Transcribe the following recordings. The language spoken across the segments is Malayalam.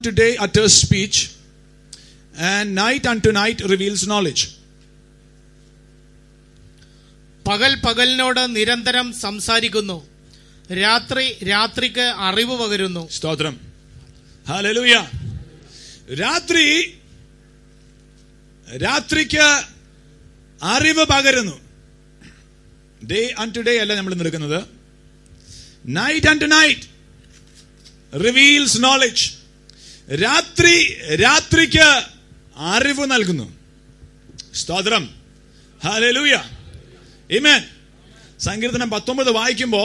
to day utters speech, and night unto night reveals knowledge. പകൽ പകലിനോട് നിരന്തരം സംസാരിക്കുന്നു രാത്രി രാത്രിക്ക് അറിവ് പകരുന്നു സ്തോത്രം ഹല്ലേലൂയ രാത്രി രാത്രിക്ക് അറിവ് പകരുന്നു ഡേ അൺ ടു ഡേ അല്ല നമ്മൾ എടുക്കുന്നത് night unto night reveals knowledge രാത്രി രാത്രിക്ക് അറിവ് നൽകുന്നു സ്തോത്രം ഹല്ലേലൂയ ഇമേൻ സങ്കീർത്തനം പത്തൊമ്പത് വായിക്കുമ്പോൾ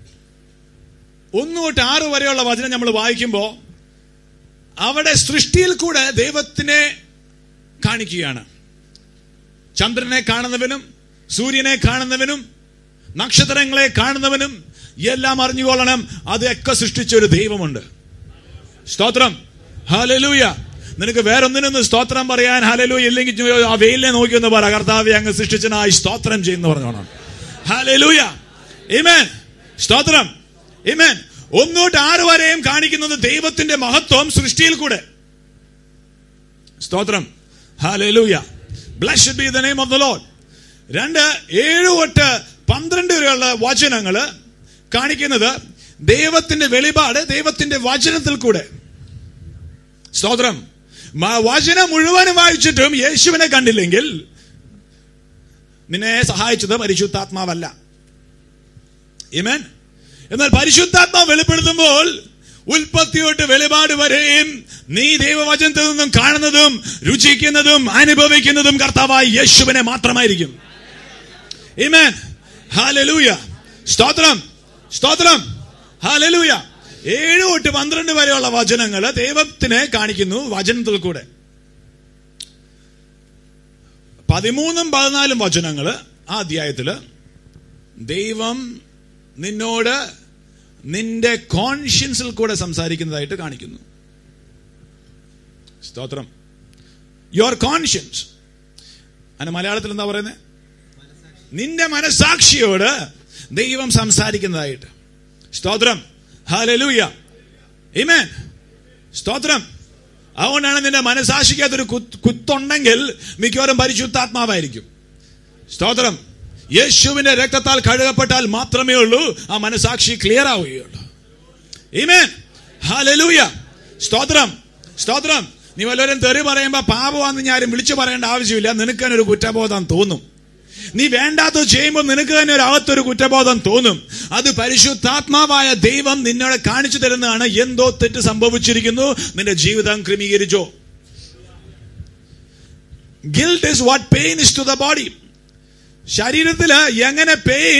ഒന്ന് തൊട്ട് ആറ് വരെയുള്ള വചനം നമ്മൾ വായിക്കുമ്പോൾ അവിടെ സൃഷ്ടിയിൽ കൂടെ ദൈവത്തിനെ കാണിക്കുകയാണ് ചന്ദ്രനെ കാണുന്നവനും സൂര്യനെ കാണുന്നവനും നക്ഷത്രങ്ങളെ കാണുന്നവനും എല്ലാം അറിഞ്ഞുകൊള്ളണം അതൊക്കെ സൃഷ്ടിച്ച ഒരു ദൈവമുണ്ട് സ്തോത്രം ഹാലലൂയ നിനക്ക് വേറൊന്നിനൊന്ന് സ്തോത്രം പറയാൻ ഹാലലൂയ ഇല്ലെങ്കിൽ ആ വെയിലിനെ നോക്കി ഒന്ന് പറ കർത്താവെ അങ്ങ് സൃഷ്ടിച്ചനായി സ്തോത്രം ചെയ്യുന്നു പറഞ്ഞോണം ഹാലലൂയ ഇമേൻ സ്തോത്രം ഇമേൻ ഒന്നോട്ട് ആറ് വരെയും കാണിക്കുന്നത് ദൈവത്തിന്റെ മഹത്വം സൃഷ്ടിയിൽ കൂടെ സ്തോത്രം hallelujah blessed be the name of the Lord രണ്ട് ഏഴ് തൊട്ട് പന്ത്രണ്ട് വരെയുള്ള വചനങ്ങള് കാണിക്കുന്നത് ദൈവത്തിന്റെ വെളിപാട് ദൈവത്തിന്റെ വചനത്തിൽ കൂടെ സ്തോത്രം മ- വചനം മുഴുവനും വായിച്ചിട്ടും യേശുവിനെ കണ്ടില്ലെങ്കിൽ നിന്നെ സഹായിച്ചത് പരിശുദ്ധാത്മാവല്ല ഇമേൻ എന്നാൽ പരിശുദ്ധാത്മാവ് വെളിപ്പെടുത്തുമ്പോൾ ഉൽപ്പത്തി തൊട്ട് വെളിപാട് വരെയും നീ ദൈവവചനത്തിൽ നിന്നും കാണുന്നതും രുചിക്കുന്നതും അനുഭവിക്കുന്നതും കർത്താവായ യേശുവിനെ മാത്രമായിരിക്കും ഇമേൻ ഹാലലൂയ സ്തോത്രം സ്തോത്രം ഹാലലൂയ ഏഴ് തൊട്ട് പന്ത്രണ്ട് വരെയുള്ള വചനങ്ങൾ ദൈവത്തിനെ കാണിക്കുന്നു വചനത്തിൽ കൂടെ പതിമൂന്നും പതിനാലും വചനങ്ങൾ ആ അധ്യായത്തില് ദൈവം നിന്നോട് നിന്റെ കോൺഷ്യൻസിൽ കൂടെ സംസാരിക്കുന്നതായിട്ട് കാണിക്കുന്നു സ്തോത്രം യുവർ കോൺഷ്യൻസ് അതിന് മലയാളത്തിൽ എന്താ പറയുന്നത് നിന്റെ മനസാക്ഷിയോട് ദൈവം സംസാരിക്കുന്നതായിട്ട് സ്തോത്രം ഹാലലൂയ ഇമേൻ സ്തോത്രം അതുകൊണ്ടാണ് നിന്റെ മനസാക്ഷിക്കകത്തൊരു കുത്ത് കുത്തുണ്ടെങ്കിൽ മിക്കവാറും പരിശുദ്ധാത്മാവായിരിക്കും സ്തോത്രം യേശുവിന്റെ രക്തത്താൽ കഴുകപ്പെട്ടാൽ മാത്രമേ ഉള്ളൂ ആ മനസാക്ഷി ക്ലിയർ ആവുകയുള്ളൂ ഇമേൻ ഹാലലൂയ സ്തോത്രം സ്തോത്രം നീ വല്ലവരും തെറി പറയുമ്പോ പാപമാണെന്ന് ഞാൻ ആരും വിളിച്ചു പറയേണ്ട ആവശ്യമില്ല നിനക്ക് തന്നെ ഒരു കുറ്റബോധം തോന്നും നീ വേണ്ടാത്തത് ചെയ്യുമ്പോൾ നിനക്ക് തന്നെ ഒരു അകത്തൊരു കുറ്റബോധം തോന്നും അത് പരിശുദ്ധാത്മാവായ ദൈവം നിന്നോട് കാണിച്ചു തരുന്നതാണ് എന്തോ തെറ്റ് സംഭവിച്ചിരിക്കുന്നു നിന്റെ ജീവിതം ക്രമീകരിച്ചോ guilt is what pain is to the body ശരീരത്തില് എങ്ങനെ പെയിൻ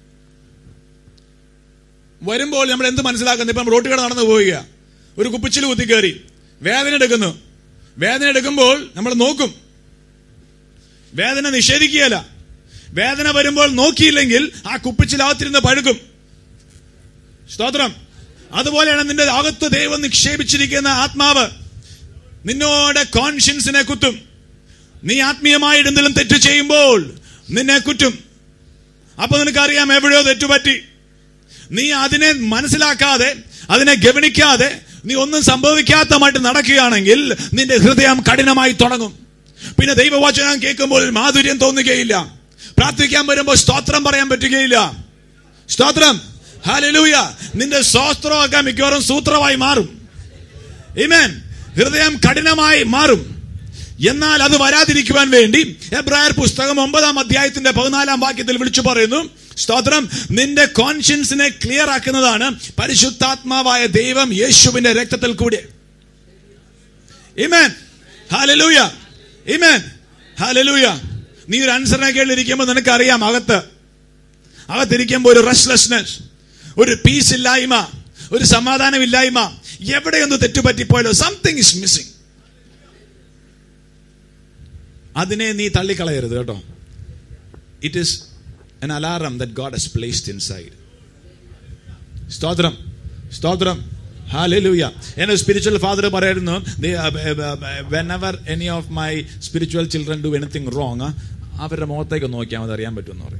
വരുമ്പോൾ നമ്മൾ എന്ത് മനസ്സിലാക്കുന്നു ഇപ്പം റോഡ് കട നടന്നു പോവുക ഒരു കുപ്പിച്ചിൽ കുത്തി കയറി വേദന എടുക്കുന്നു വേദന എടുക്കുമ്പോൾ നമ്മൾ നോക്കും വേദന നിഷേധിക്കുകയല്ല വേദന വരുമ്പോൾ നോക്കിയില്ലെങ്കിൽ ആ കുപ്പിച്ചിലാകത്തിരുന്ന് പഴുക്കും സ്തോത്രം അതുപോലെയാണ് നിന്റെ അകത്ത് ദൈവം നിക്ഷേപിച്ചിരിക്കുന്ന ആത്മാവ് നിന്നോട് കോൺഷ്യൻസിനെ കുത്തും നീ ആത്മീയമായി എന്തെങ്കിലും തെറ്റ് ചെയ്യുമ്പോൾ നിന്നെ കുറ്റും അപ്പൊ നിനക്കറിയാം എവിടെയോ തെറ്റുപറ്റി നീ അതിനെ മനസ്സിലാക്കാതെ അതിനെ ഗവനിക്കാതെ നീ ഒന്നും സംഭവിക്കാത്തമായിട്ട് നടക്കുകയാണെങ്കിൽ നിന്റെ ഹൃദയം കഠിനമായി തുടങ്ങും പിന്നെ ദൈവവചനം കേൾക്കുമ്പോൾ മാധുര്യം തോന്നുകയില്ല പ്രാർത്ഥിക്കാൻ വരുമ്പോൾ സ്തോത്രം പറയാൻ പറ്റുകയില്ല സ്തോത്രം ഹാലലൂയ നിന്റെ സ്തോത്രമൊക്കെ മിക്കവാറും സൂത്രമായി മാറും ഇമേൻ ഹൃദയം കഠിനമായി മാറും എന്നാൽ അത് വരാതിരിക്കുവാൻ വേണ്ടി എബ്രായർ പുസ്തകം ഒമ്പതാം അധ്യായത്തിന്റെ പതിനാലാം വാക്യത്തിൽ വിളിച്ചു പറയുന്നു സ്തോത്രം നിന്റെ കോൺഷ്യൻസിനെ ക്ലിയർ ആക്കുന്നതാണ് പരിശുദ്ധാത്മാവായ ദൈവം യേശുവിന്റെ രക്തത്തിൽ കൂടി ഇമേൻ ഹാലലൂയ ഇമേൻ ഹാലലൂയ നീ ഒരു അനുസരണ കേളിരിക്കുമ്പോൾ നിനക്കറിയാം അകത്ത് അകത്തിരിക്കുമ്പോൾ ഒരു റെസ്റ്റ്ലെസ്നെസ് ഒരു പീസ് ഇല്ലായ്മ ഒരു സമാധാനമില്ലായ്മ എവിടെയൊന്ന് തെറ്റുപറ്റിപ്പോയല്ലോ സംതിങ് ഇസ് മിസ്സിംഗ് അതിനെ നീ തള്ളിക്കളയരുത് കേട്ടോ it is an alarm that God has placed inside സ്തോത്രം സ്തോത്രം ഹാലൂയ എന്റെ സ്പിരിച്വൽ ഫാദർ പറയായിരുന്നു whenever any of my spiritual children do anything wrong അവരുടെ മുഖത്തേക്ക് നോക്കിയാൽ മതി അറിയാൻ പറ്റുമെന്ന് പറയും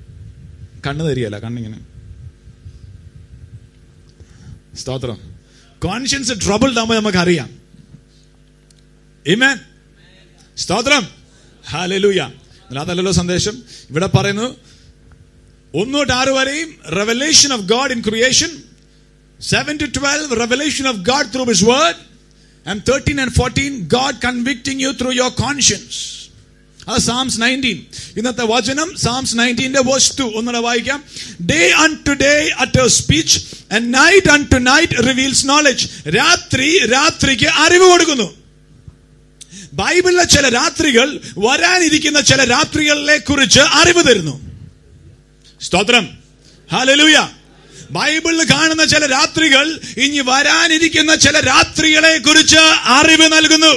കണ്ണ് തരികയല്ല കണ്ണിങ്ങനെ സ്തോത്രം കോൺഷ്യൻസ് ട്രബിൾഡ് ആകുമ്പോൾ നമുക്കറിയാം Amen. സ്തോത്രം ഹാലലൂയ അതല്ലല്ലോ സന്ദേശം ഇവിടെ പറയുന്നു ഒന്ന് തൊട്ട് ആറ് വരെയും revelation of God in creation seven to twelve revelation of God through his word and thirteen and fourteen God convicting you through your conscience അത് സാംസ് നയൻറ്റീൻ ഇന്നത്തെ വചനം സാംസ് നയൻറ്റീന്റെ വേഴ്സ് ടു ഒന്നുകൂടെ വായിക്കാം ഡേ അൺ ടു ഡേ അറ്റ് speech and night unto night reveals knowledge രാത്രി രാത്രിക്ക് അറിവ് കൊടുക്കുന്നു ബൈബിളിലെ ചില രാത്രികൾ വരാനിരിക്കുന്ന ചില രാത്രികളെ കുറിച്ച് അറിവ് തരുന്നു സ്തോത്രം ഹാലലൂയ ബൈബിളിൽ കാണുന്ന ചില രാത്രികൾ ഇനി വരാനിരിക്കുന്ന ചില രാത്രികളെ കുറിച്ച് അറിവ് നൽകുന്നു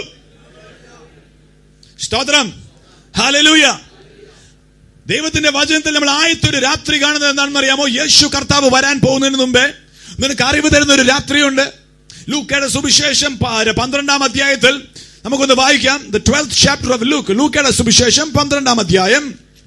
സ്തോത്രം ഹാലലൂയ ദൈവത്തിന്റെ വചനത്തിൽ നമ്മൾ ആയത്തൊരു രാത്രി കാണുന്നത് എന്താണെന്ന് അറിയാമോ യേശു കർത്താവ് വരാൻ പോകുന്നതിന് മുമ്പേ നിനക്ക് അറിവ് തരുന്ന ഒരു രാത്രിയുണ്ട് ലൂക്കയുടെ സുവിശേഷം പ- പന്ത്രണ്ടാം അധ്യായത്തിൽ നമുക്കൊന്ന് വായിക്കാം the twelfth chapter of Luke ലൂക്കയുടെ സുവിശേഷം പന്ത്രണ്ടാം അധ്യായം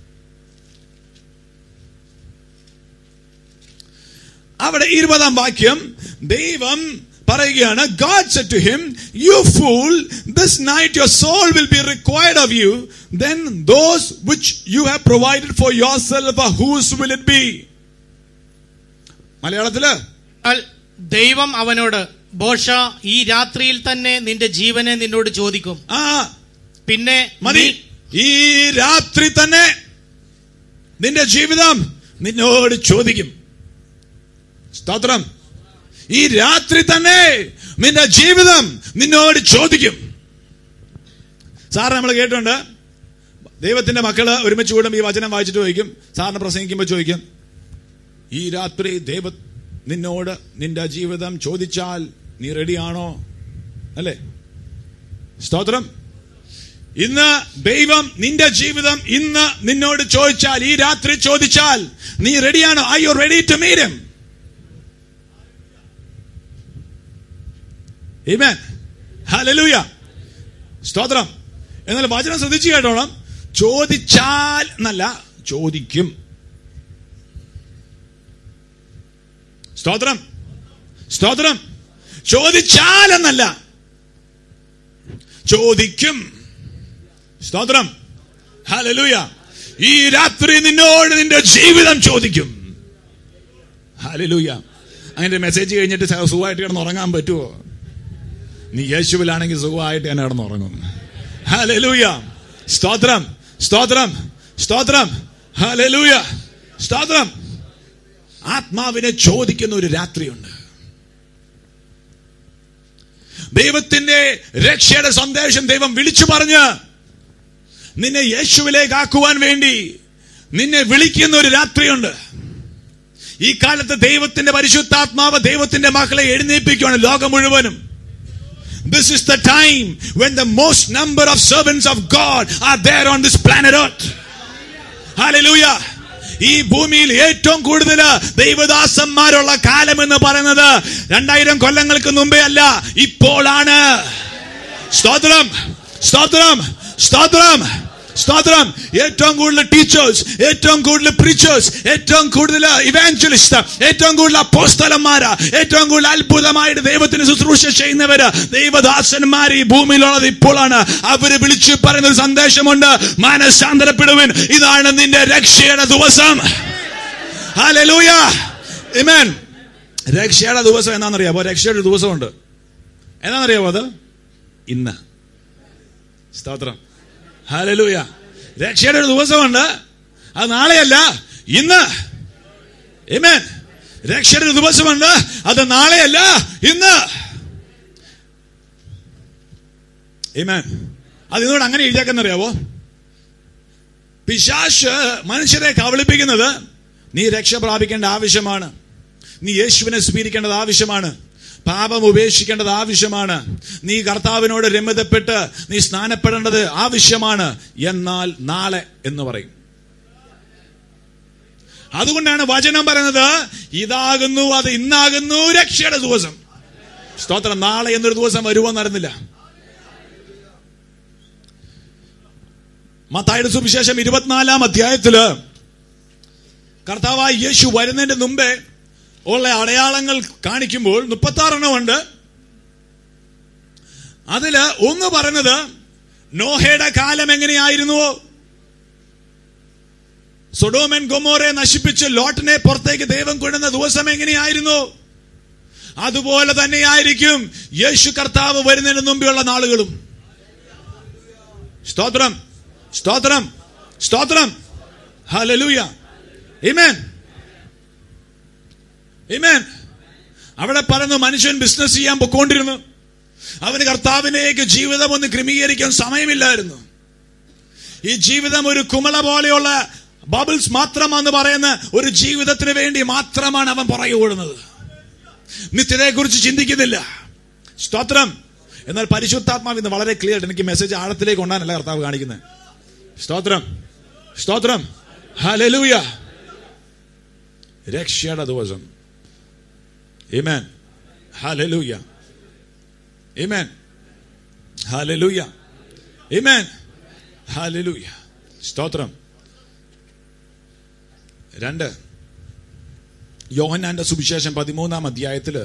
അവിടെ ഇരുപതാം വാക്യം ദൈവം പറയുകയാണ് God said to him you fool this night your soul will be required of you then those which you have provided for yourself whose will it be മലയാളത്തില് എന്നാൽ ദൈവം അവനോട് ബോഷ ഈ രാത്രിയിൽ തന്നെ നിന്റെ ജീവനെ നിന്നോട് ചോദിക്കും ആ പിന്നെ മതി നീ- ഈ രാത്രി തന്നെ നിന്റെ ജീവിതം നിന്നോട് ചോദിക്കും സ്തോത്രം ഈ രാത്രി തന്നെ നിന്റെ ജീവിതം നിന്നോട് ചോദിക്കും സാർ നമ്മൾ കേട്ടുണ്ട് ദൈവത്തിന്റെ മക്കള് ഒരുമിച്ച് കൂടും ഈ വചനം വായിച്ചിട്ട് ചോദിക്കും സാറിന് പ്രസംഗിക്കുമ്പോൾ ചോദിക്കും ഈ രാത്രി ദൈവ നിന്നോട് നിന്റെ ജീവിതം ചോദിച്ചാൽ നീ റെഡിയാണോ അല്ലേ സ്തോത്രം ഇന്ന് ദൈവം നിന്റെ ജീവിതം ഇന്ന് നിന്നോട് ചോദിച്ചാൽ ഈ രാത്രി ചോദിച്ചാൽ നീ റെഡിയാണോ I you ready to meet him Amen. Hallelujah. സ്തോത്രം എന്നാൽ വചനം ശ്രദ്ധിച്ചു കേട്ടോണം ചോദിച്ചാൽ എന്നല്ല ചോദിക്കും സ്തോത്രം സ്തോത്രം ചോദിച്ചാൽ എന്നല്ല ചോദിക്കും സ്തോത്രം ഹലലൂയ ഈ രാത്രി നിന്നോട് നിന്റെ ജീവിതം ചോദിക്കും ഹലലൂയ അങ്ങനെ മെസ്സേജ് കഴിഞ്ഞിട്ട് സ- സുഖമായിട്ട് കിടന്ന് ഉറങ്ങാൻ പറ്റുമോ നീ യേശുവിലാണെങ്കിൽ സുഖമായിട്ട് ഞാൻ കിടന്ന് ഉറങ്ങും ഹലലൂയ സ്തോത്രം സ്തോത്രം സ്തോത്രം ഹലലൂയ സ്തോത്രം ആത്മാവിനെ ചോദിക്കുന്ന ഒരു രാത്രിയുണ്ട് ദൈവത്തിന്റെ രക്ഷയുടെ സന്ദേശം ദൈവം വിളിച്ചു പറഞ്ഞ് നിന്നെ യേശുവിലേക്ക് ആക്കുവാൻ വേണ്ടി നിന്നെ വിളിക്കുന്ന ഒരു രാത്രിയുണ്ട് ഈ കാലത്ത് ദൈവത്തിന്റെ പരിശുദ്ധാത്മാവ് ദൈവത്തിന്റെ മക്കളെ എഴുന്നേൽപ്പിക്കുകയാണ് ലോകം മുഴുവനും This is the time when the most number of servants of God are there on this planet earth. Hallelujah. ഈ ഭൂമിയിൽ ഏറ്റവും കൂടുതൽ ദൈവദാസന്മാരുള്ള കാലം എന്ന് പറയുന്നത് രണ്ടായിരം കൊല്ലങ്ങൾക്ക് മുമ്പേ അല്ല ഇപ്പോഴാണ് സ്തോത്രം സ്തോത്രം സ്തോത്രം സ്തോത്രം ഏറ്റവും കൂടുതൽ ടീച്ചേഴ്സ് ഏറ്റവും കൂടുതൽ പ്രീച്ചേഴ്സ് ഏറ്റവും കൂടുതൽ ഇവാഞ്ചലിസ്റ്റ് ഏറ്റവും കൂടുതൽ അപ്പോസ്തലന്മാര് ഏറ്റവും കൂടുതൽ അത്ഭുതമായിട്ട് ദൈവത്തിന് ശുശ്രൂഷ ചെയ്യുന്നവര് ദൈവദാസന്മാർ ഈ ഭൂമിയിലുള്ളത് ഇപ്പോഴാണ് അവര് വിളിച്ചു പറയുന്ന ഒരു സന്ദേശമുണ്ട് മാനസാന്തരപ്പെടുവിൻ ഇതാണ് നിന്റെ രക്ഷയുടെ ദിവസം ഹല്ലേലൂയ ആമേൻ രക്ഷയുടെ ദിവസം എന്നാണെന്നറിയാമോ രക്ഷയുടെ ഒരു ദിവസമുണ്ട് എന്നാണെന്നറിയാമോ അത് ഇന്ന് സ്തോത്രം ഹല്ലേലൂയ രക്ഷയുടെ ഒരു ദിവസമുണ്ട് അത് നാളെയല്ല ഇന്ന് Amen. രക്ഷയുടെ ഒരു ദിവസമുണ്ട് അത് നാളെയല്ല ഇന്ന് Amen. അത് ഇന്നോട് അങ്ങനെ എഴുതിയാക്കെന്നറിയാവോ പിശാശ് മനുഷ്യരെ കബളിപ്പിക്കുന്നത് നീ രക്ഷ പ്രാപിക്കേണ്ട ആവശ്യമാണ് നീ യേശുവിനെ സ്വീകരിക്കേണ്ടത് ആവശ്യമാണ് പാപം ഉപേക്ഷിക്കേണ്ടത് ആവശ്യമാണ് നീ കർത്താവിനോട് രമ്യതപ്പെട്ട് നീ സ്നാനപ്പെടേണ്ടത് ആവശ്യമാണ് എന്നാൽ നാളെ എന്ന് പറയും അതുകൊണ്ടാണ് വചനം പറയുന്നത് ഇതാകുന്നു അത് ഇന്നാകുന്നു രക്ഷയുടെ ദിവസം സ്തോത്രം നാളെ എന്നൊരു ദിവസം വരുമോന്നറിയുന്നില്ല മത്തായുടെ സുവിശേഷം ഇരുപത്തിനാലാം അധ്യായത്തില് കർത്താവായ യേശു വരുന്നതിന്റെ മുമ്പേ ഉള്ള അടയാളങ്ങൾ കാണിക്കുമ്പോൾ മുപ്പത്തി ആറെണ്ണം ഉണ്ട് അതില് ഒന്ന് പറയുന്നത് നോഹയുടെ കാലം എങ്ങനെയായിരുന്നുവോ സൊഡോമൻ ഗൊമോറെ നശിപ്പിച്ച് ലോട്ടിനെ പുറത്തേക്ക് ദൈവം കൊണ്ടുവന്ന ദിവസം എങ്ങനെയായിരുന്നു അതുപോലെ തന്നെയായിരിക്കും യേശു കർത്താവ് വരുന്നതിന് മുമ്പെയുള്ള നാളുകളും സ്തോത്രം സ്തോത്രം സ്തോത്രം ഹലലൂയ ഇമേൻ ഇമേൻ അവിടെ പറയുന്നു മനുഷ്യൻ ബിസിനസ് ചെയ്യാൻ പൊക്കോണ്ടിരുന്നു അവന് കർത്താവിനേക്ക് ജീവിതം ഒന്ന് ക്രമീകരിക്കാൻ സമയമില്ലായിരുന്നു ഈ ജീവിതം ഒരു കുമള പോലെയുള്ള ബബിൾസ് മാത്രമെന്ന് പറയുന്ന ഒരു ജീവിതത്തിന് വേണ്ടി മാത്രമാണ് അവൻ പുറകെ ഓടുന്നത് നിത്യതയെക്കുറിച്ച് ചിന്തിക്കുന്നില്ല സ്തോത്രം എന്നാൽ പരിശുദ്ധാത്മാവ് ഇന്ന് വളരെ ക്ലിയർ എനിക്ക് മെസ്സേജ് ആഴത്തിലേക്ക് കൊണ്ടാനല്ല കർത്താവ് കാണിക്കുന്നത് സ്തോത്രം സ്തോത്രം ഹലലൂയ രക്ഷയുടെ ദിവസം Amen. Hallelujah. Amen. Hallelujah. Amen. Hallelujah. സ്തോത്രം രണ്ട് യോഹന്നാന്റെ സുവിശേഷം പതിമൂന്നാം അധ്യായത്തില്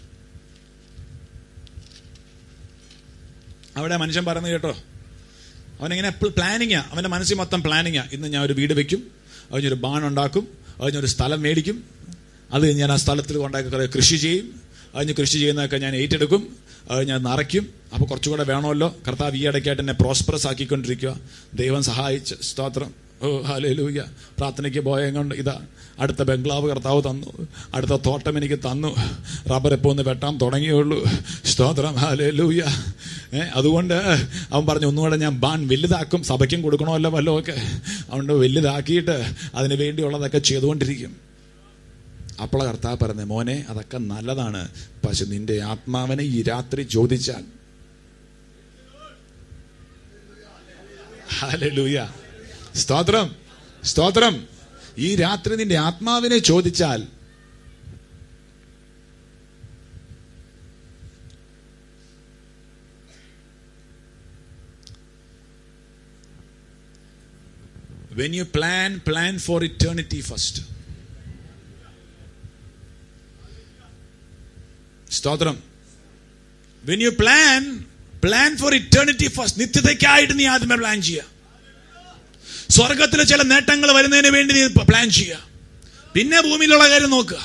അവിടെ മനുഷ്യൻ പറഞ്ഞു കേട്ടോ അവനിങ്ങനെ എപ്പോഴും പ്ലാനിങ്ങാ അവന്റെ മനസ്സിൽ മൊത്തം പ്ലാനിങ്ങാ ഇന്ന് ഞാൻ ഒരു വീട് വെക്കും അതിനൊരു ബാൺ ഉണ്ടാക്കും അതിനൊരു സ്ഥലം മേടിക്കും അത് ഞാൻ ആ സ്ഥലത്തിൽ കൊണ്ടാക്കി കുറെ കൃഷി ചെയ്യും അതിന് കൃഷി ചെയ്യുന്നതൊക്കെ ഞാൻ ഏറ്റെടുക്കും അത് ഞാൻ നിറയ്ക്കും അപ്പൊ കുറച്ചുകൂടെ വേണമല്ലോ കർത്താവ് ഈ ഇടയ്ക്കായിട്ട് എന്നെ പ്രോസ്പറസ് ആക്കിക്കൊണ്ടിരിക്കുക ദൈവം സഹായിച്ച് സ്തോത്രം ഓ ഹാലൂയ്യ പ്രാർത്ഥനയ്ക്ക് പോയ കൊണ്ട് ഇതാ അടുത്ത ബംഗ്ലാവ് കർത്താവ് തന്നു അടുത്ത തോട്ടം എനിക്ക് തന്നു റബ്ബർ എപ്പോ ഒന്ന് വെട്ടാൻ തുടങ്ങിയുള്ളൂ സ്തോത്രം ഹാലൂയ്യ ഏ അതുകൊണ്ട് അവൻ പറഞ്ഞു ഒന്നുകൂടെ ഞാൻ ബാൻ വലുതാക്കും സഭയ്ക്കും കൊടുക്കണമല്ലോ വല്ലതും ഒക്കെ അതുകൊണ്ട് വലുതാക്കിയിട്ട് അതിന് വേണ്ടിയുള്ളതൊക്കെ ചെയ്തുകൊണ്ടിരിക്കും അപ്പോൾ കർത്താവ് പറഞ്ഞ മോനെ അതൊക്കെ നല്ലതാണ് പക്ഷെ നിന്റെ ആത്മാവിനെ ഈ രാത്രി ചോദിച്ചാൽ ഹല്ലേലൂയ സ്തോത്രം സ്തോത്രം ഈ രാത്രി നിന്റെ ആത്മാവിനെ ചോദിച്ചാൽ When you plan, plan for eternity first. സ്തോത്രം when you plan plan for eternity first നിത്യതയ്ക്കായിട്ട് നീ ആദ്യമേ പ്ലാൻ ചെയ്യുക സ്വർഗത്തിലെ ചില നേട്ടങ്ങൾ വരുന്നതിന് വേണ്ടി നീ പ്ലാൻ ചെയ്യുക പിന്നെ ഭൂമിയിലുള്ള കാര്യം നോക്കുക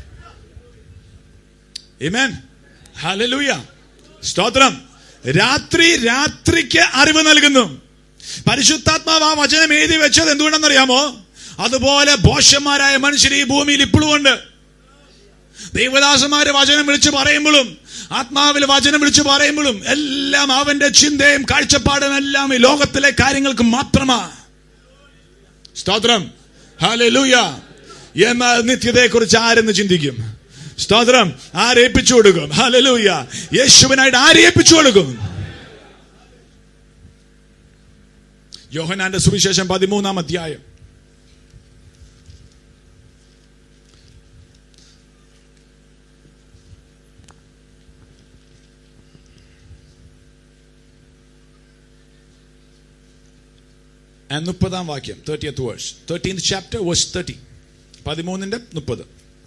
ഇമേൻ ഹലലൂയ സ്തോത്രം രാത്രി രാത്രിക്ക് അറിവ് നൽകുന്നു പരിശുദ്ധാത്മാവ് ആ വചനം എഴുതി വെച്ചത് എന്തുകൊണ്ടെന്നറിയാമോ അതുപോലെ ബോഷന്മാരായ മനുഷ്യർ ഈ ഭൂമിയിൽ ഇപ്പോഴും ഉണ്ട് ദൈവദാസന്മാര് വചനം വിളിച്ചു പറയുമ്പോഴും ആത്മാവിൽ വചനം വിളിച്ചു പറയുമ്പോഴും എല്ലാം അവന്റെ ചിന്തയും കാഴ്ചപ്പാടും എല്ലാം ഈ ലോകത്തിലെ കാര്യങ്ങൾക്ക് മാത്രമാ സ്തോത്രം ഹാലൂയ എന്നാൽ നിത്യതയെക്കുറിച്ച് ആരെന്ന് ചിന്തിക്കും സ്തോത്രം ആരേപ്പിച്ചു കൊടുക്കും ഹാലലൂയ യേശുവിനായിട്ട് ആരേപ്പിച്ചു കൊടുക്കും യോഹനാന്റെ സുവിശേഷം പതിമൂന്നാം അധ്യായം And മുപ്പതാം വാക്യം thirtieth verse thirteenth chapter verse thirty പതിമൂന്നിന്റെ മുപ്പത്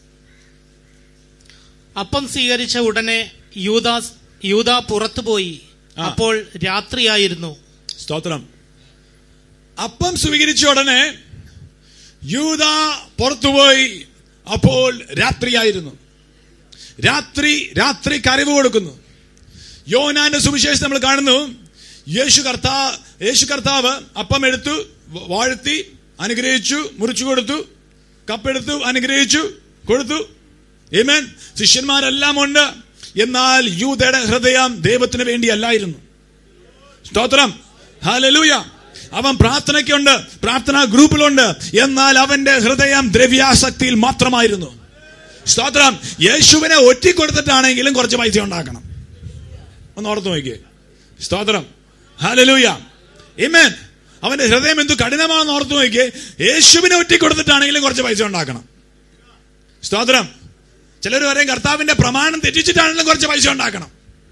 അപ്പം സ്വീകരിച്ച ഉടനെ യൂദാസ് യൂദ പുറത്തുപോയി ആ. അപ്പോൾ രാത്രിയായിരുന്നു സ്തോത്രം അപ്പം സ്വീകരിച്ച ഉടനെ യൂത പുറത്തുപോയി അപ്പോൾ രാത്രിയായിരുന്നു രാത്രി രാത്രിക്ക് അറിവ് കൊടുക്കുന്നു യോനാന്റെ സുവിശേഷം നമ്മൾ കാണുന്നു യേശു കർത്താ യേശു കർത്താവ് അപ്പം എടുത്തു വ- വാഴ്ത്തി അനുഗ്രഹിച്ചു മുറിച്ചു കൊടുത്തു കപ്പെടുത്തു അനുഗ്രഹിച്ചു കൊടുത്തു ഏമേൻ ശിഷ്യന്മാരെല്ലാം ഉണ്ട് എന്നാൽ യൂതയുടെ ഹൃദയം ദൈവത്തിന് വേണ്ടിയല്ലായിരുന്നു സ്തോത്രം ഹാലലൂയ അവൻ പ്രാർത്ഥനയ്ക്കുണ്ട് പ്രാർത്ഥനാ ഗ്രൂപ്പിലുണ്ട് എന്നാൽ അവന്റെ ഹൃദയം ദ്രവ്യാസക്തിയിൽ മാത്രമായിരുന്നു സ്തോത്രം യേശുവിനെ ഒറ്റിക്കൊടുത്തിട്ടാണെങ്കിലും കുറച്ച് പൈസ ഉണ്ടാക്കണം ഒന്ന് ഓർത്ത് നോക്കിയേ സ്തോത്രം ഹാലലൂയ ഇമേൻ അവന്റെ ഹൃദയം എന്തു കഠിനമാണെന്ന് ഓർത്ത് നോക്കിയേ യേശുവിനെ ഒറ്റിക്കൊടുത്തിട്ടാണെങ്കിലും കുറച്ച് പൈസ ഉണ്ടാക്കണം സ്തോത്രം ചിലർ പറയും കർത്താവിന്റെ പ്രമാണം തെറ്റിച്ചിട്ടാണെങ്കിലും കുറച്ച് പൈസ ഉണ്ടാക്കണം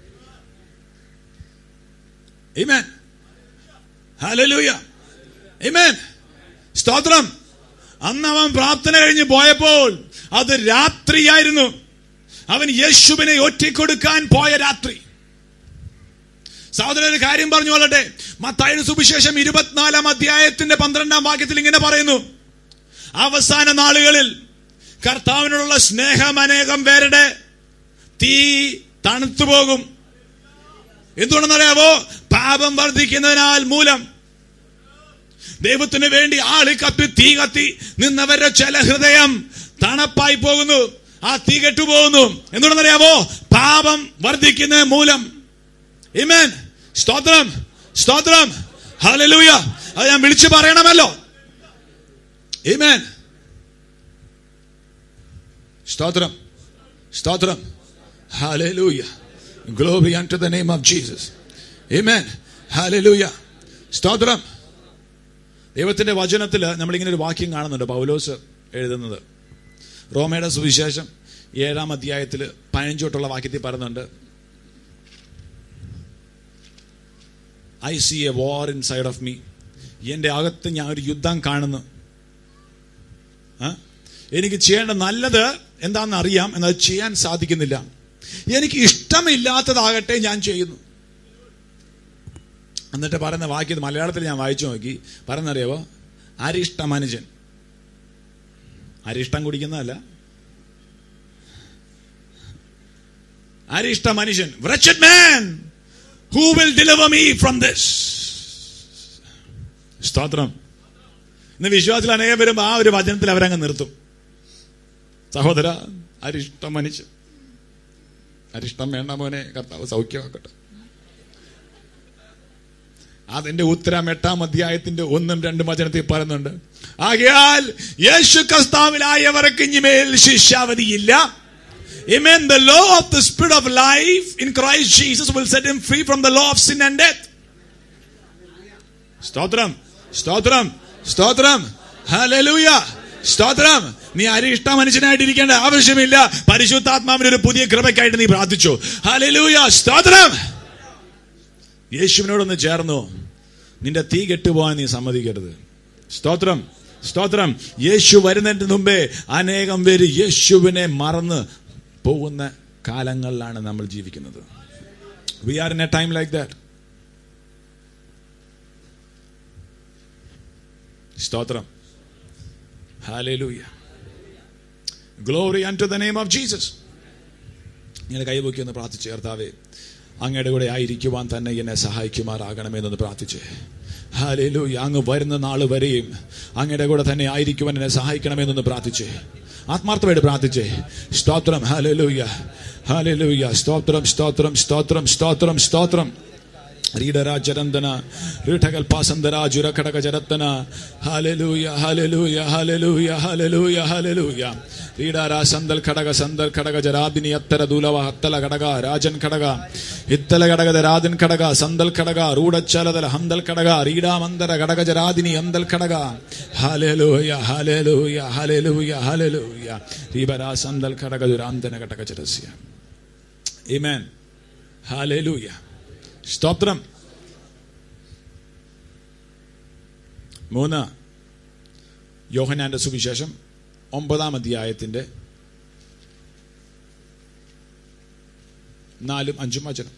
Amen. Hallelujah. Amen. സ്തോത്രം അന്ന് അവൻ പ്രാർത്ഥന കഴിഞ്ഞ് പോയപ്പോൾ അത് രാത്രിയായിരുന്നു അവൻ യേശുവിനെ ഒറ്റിക്കൊടുക്കാൻ പോയ രാത്രി സഹോദരൻ ഒരു കാര്യം പറഞ്ഞു കൊള്ളട്ടെ മത്തായുടെ സുവിശേഷം ഇരുപത്തിനാലാം അധ്യായത്തിന്റെ പന്ത്രണ്ടാം വാക്യത്തിൽ ഇങ്ങനെ പറയുന്നു അവസാന നാളുകളിൽ കർത്താവിനോടുള്ള സ്നേഹം അനേകം പേരുടെ തീ തണുത്തു പോകും എന്തുകൊണ്ടെന്നറിയാവോ പാപം വർദ്ധിക്കുന്നതിനാൽ മൂലം ദൈവത്തിന് വേണ്ടി ആളി കത്തി തീ കത്തി നിന്നവരുടെ ചില ഹൃദയം തണുപ്പായി പോകുന്നു ആ തീ കെട്ടുപോകുന്നു എന്തുകൊണ്ടെന്നറിയാവോ പാപം വർദ്ധിക്കുന്ന മൂലം ഇമേൻ സ്തോത്രം സ്തോത്രം ഹല്ലേലൂയ അത് ഞാൻ വിളിച്ചു പറയണമല്ലോ ഇമേൻ സ്തോത്രം സ്തോത്രം hallelujah glory unto the name of Jesus Amen hallelujah സ്തോത്രം ദൈവത്തിന്റെ വചനത്തിൽ നമ്മളിങ്ങനെ ഒരു വാക്യം കാണുന്നുണ്ട് പൗലോസ് എഴുതുന്നത് റോമയുടെ സുവിശേഷം ഏഴാം അധ്യായത്തിൽ പതിനഞ്ചോട്ടുള്ള വാക്യത്തിൽ പറയുന്നുണ്ട് I see a war inside of me എന്റെ അകത്ത് ഞാൻ ഒരു യുദ്ധം കാണുന്നു ആ? എനിക്ക് ചെയ്യേണ്ട നല്ലത് എന്താണെന്ന് അറിയാം എന്നാൽ ചെയ്യാൻ സാധിക്കുന്നില്ല എനിക്ക് ഇഷ്ടമില്ലാത്തതാകട്ടെ ഞാൻ ചെയ്യുന്നു എന്നിട്ട് പറയുന്ന വാക്യം മലയാളത്തിൽ ഞാൻ വായിച്ചു നോക്കി പറയുന്നറിയാവോ അരിഷ്ട മനുഷ്യൻ അരിഷ്ടം കുടിക്കുന്നതല്ല അരിഷ്ട മനുഷ്യൻ wretched man who will deliver me from this സ്തോത്രം ഇന്ന് വിശ്വാസത്തിൽ അനേകം വരുമ്പോ ആ ഒരു വചനത്തിൽ അവരങ്ങ് നിർത്തും സഹോദര അരിഷ്ട മനുഷ്യൻ അരിഷ്ടം വേണ്ട മോനെ കർത്താവ് സൗഖ്യമാക്കട്ടെ അതിന്റെ ഉത്തരം എട്ടാം അധ്യായത്തിന്റെ ഒന്നും രണ്ടും വചനത്തിൽ പറയുന്നുണ്ട് ആകയാൽ യേശു കർത്താവിലായവർക്ക് ഇനിമേൽ ശിക്ഷാവധിയില്ല Amen. The law of the Spirit of life in Christ Jesus will set him free from the law of sin and death. സ്തോത്രം സ്തോത്രം സ്തോത്രം ഹല്ലേലൂയ സ്തോത്രം നീ അരിഷ്ട മനുഷ്യനായിട്ടിരിക്കേണ്ട ആവശ്യമില്ല പരിശുദ്ധാത്മാവിന് ഒരു പുതിയ കൃപയ്ക്കായിട്ട് നീ പ്രാർത്ഥിച്ചു ഹല്ലേലൂയ സ്തോത്രം യേശുവിനോടൊന്ന് ചേർന്നു നിന്റെ തീ കെട്ടുപോകാൻ നീ സമ്മതിക്കരുത് സ്തോത്രം സ്തോത്രം യേശു വരുന്നതിന് മുമ്പേ അനേകം പേര് യേശുവിനെ മറന്ന് പോകുന്ന കാലങ്ങളിലാണ് നമ്മൾ ജീവിക്കുന്നത് we are in a time like that സ്തോത്രം hallelujah glory unto the name of Jesus നിങ്ങൾ കൈപൊക്കി ഒന്ന് പ്രാർത്ഥിച്ചു കർത്താവേ അങ്ങയുടെ കൂടെ ആയിരിക്കുവാൻ തന്നെ എന്നെ സഹായിക്കുമാറാകണമെന്നൊന്ന് പ്രാർത്ഥിച്ച് ഹാലേലൂയ അങ്ങ് വരുന്ന നാൾ വരെയും അങ്ങയുടെ കൂടെ തന്നെ ആയിരിക്കുവാൻ എന്നെ സഹായിക്കണമെന്നൊന്ന് പ്രാർത്ഥിച്ച് ആത്മാർത്ഥമായിട്ട് പ്രാർത്ഥിച്ചേ സ്തോത്രം ഹാലേലൂയ ഹാലേലൂയ സ്തോത്രം സ്തോത്രം സ്തോത്രം സ്തോത്രം സ്തോത്രം ರೀಡರಾಜರಂದನ ರೀಠಕಲ್ಪಾಸಂದರಾಜುರ ಕಡಕ ಜರತ್ತನ hallelujah hallelujah hallelujah hallelujah hallelujah ರೀಡಾರ ಸಂದಲ್ ಖಡಗ ಸಂದಲ್ ಖಡಗ ಜರಾದಿನಿ ಎತ್ತರ ದೂಲವ ಹತ್ತಲ ಕಡಗ ರಾಜನ್ ಖಡಗ ಹಿತ್ತಲ ಕಡಗದ ರಾಜನ್ ಖಡಗ ಸಂದಲ್ ಖಡಗ ರೂಢಚ್ಚಲದಲ ಹಂದಲ್ ಕಡಗ ರೀಡಾ ಮಂದರ ಕಡಗ ಜರಾದಿನಿ ಅಂದಲ್ ಖಡಗ ಹಾಲೆಲೂಯ ಹಾಲೆಲೂಯ ಹಾಲೆಲೂಯ ಹಾಲೆಲೂಯ ರೀಬರ ಸಂದಲ್ ಖಡಗ ದುರಾಂತನ ಕಟಕ ಜರಸ್ಯ Amen. Hallelujah. സ്തോത്രം മൂന്ന് യോഹനാന്റെ സുവിശേഷം ഒമ്പതാം അധ്യായത്തിന്റെ നാലും അഞ്ചും വചനം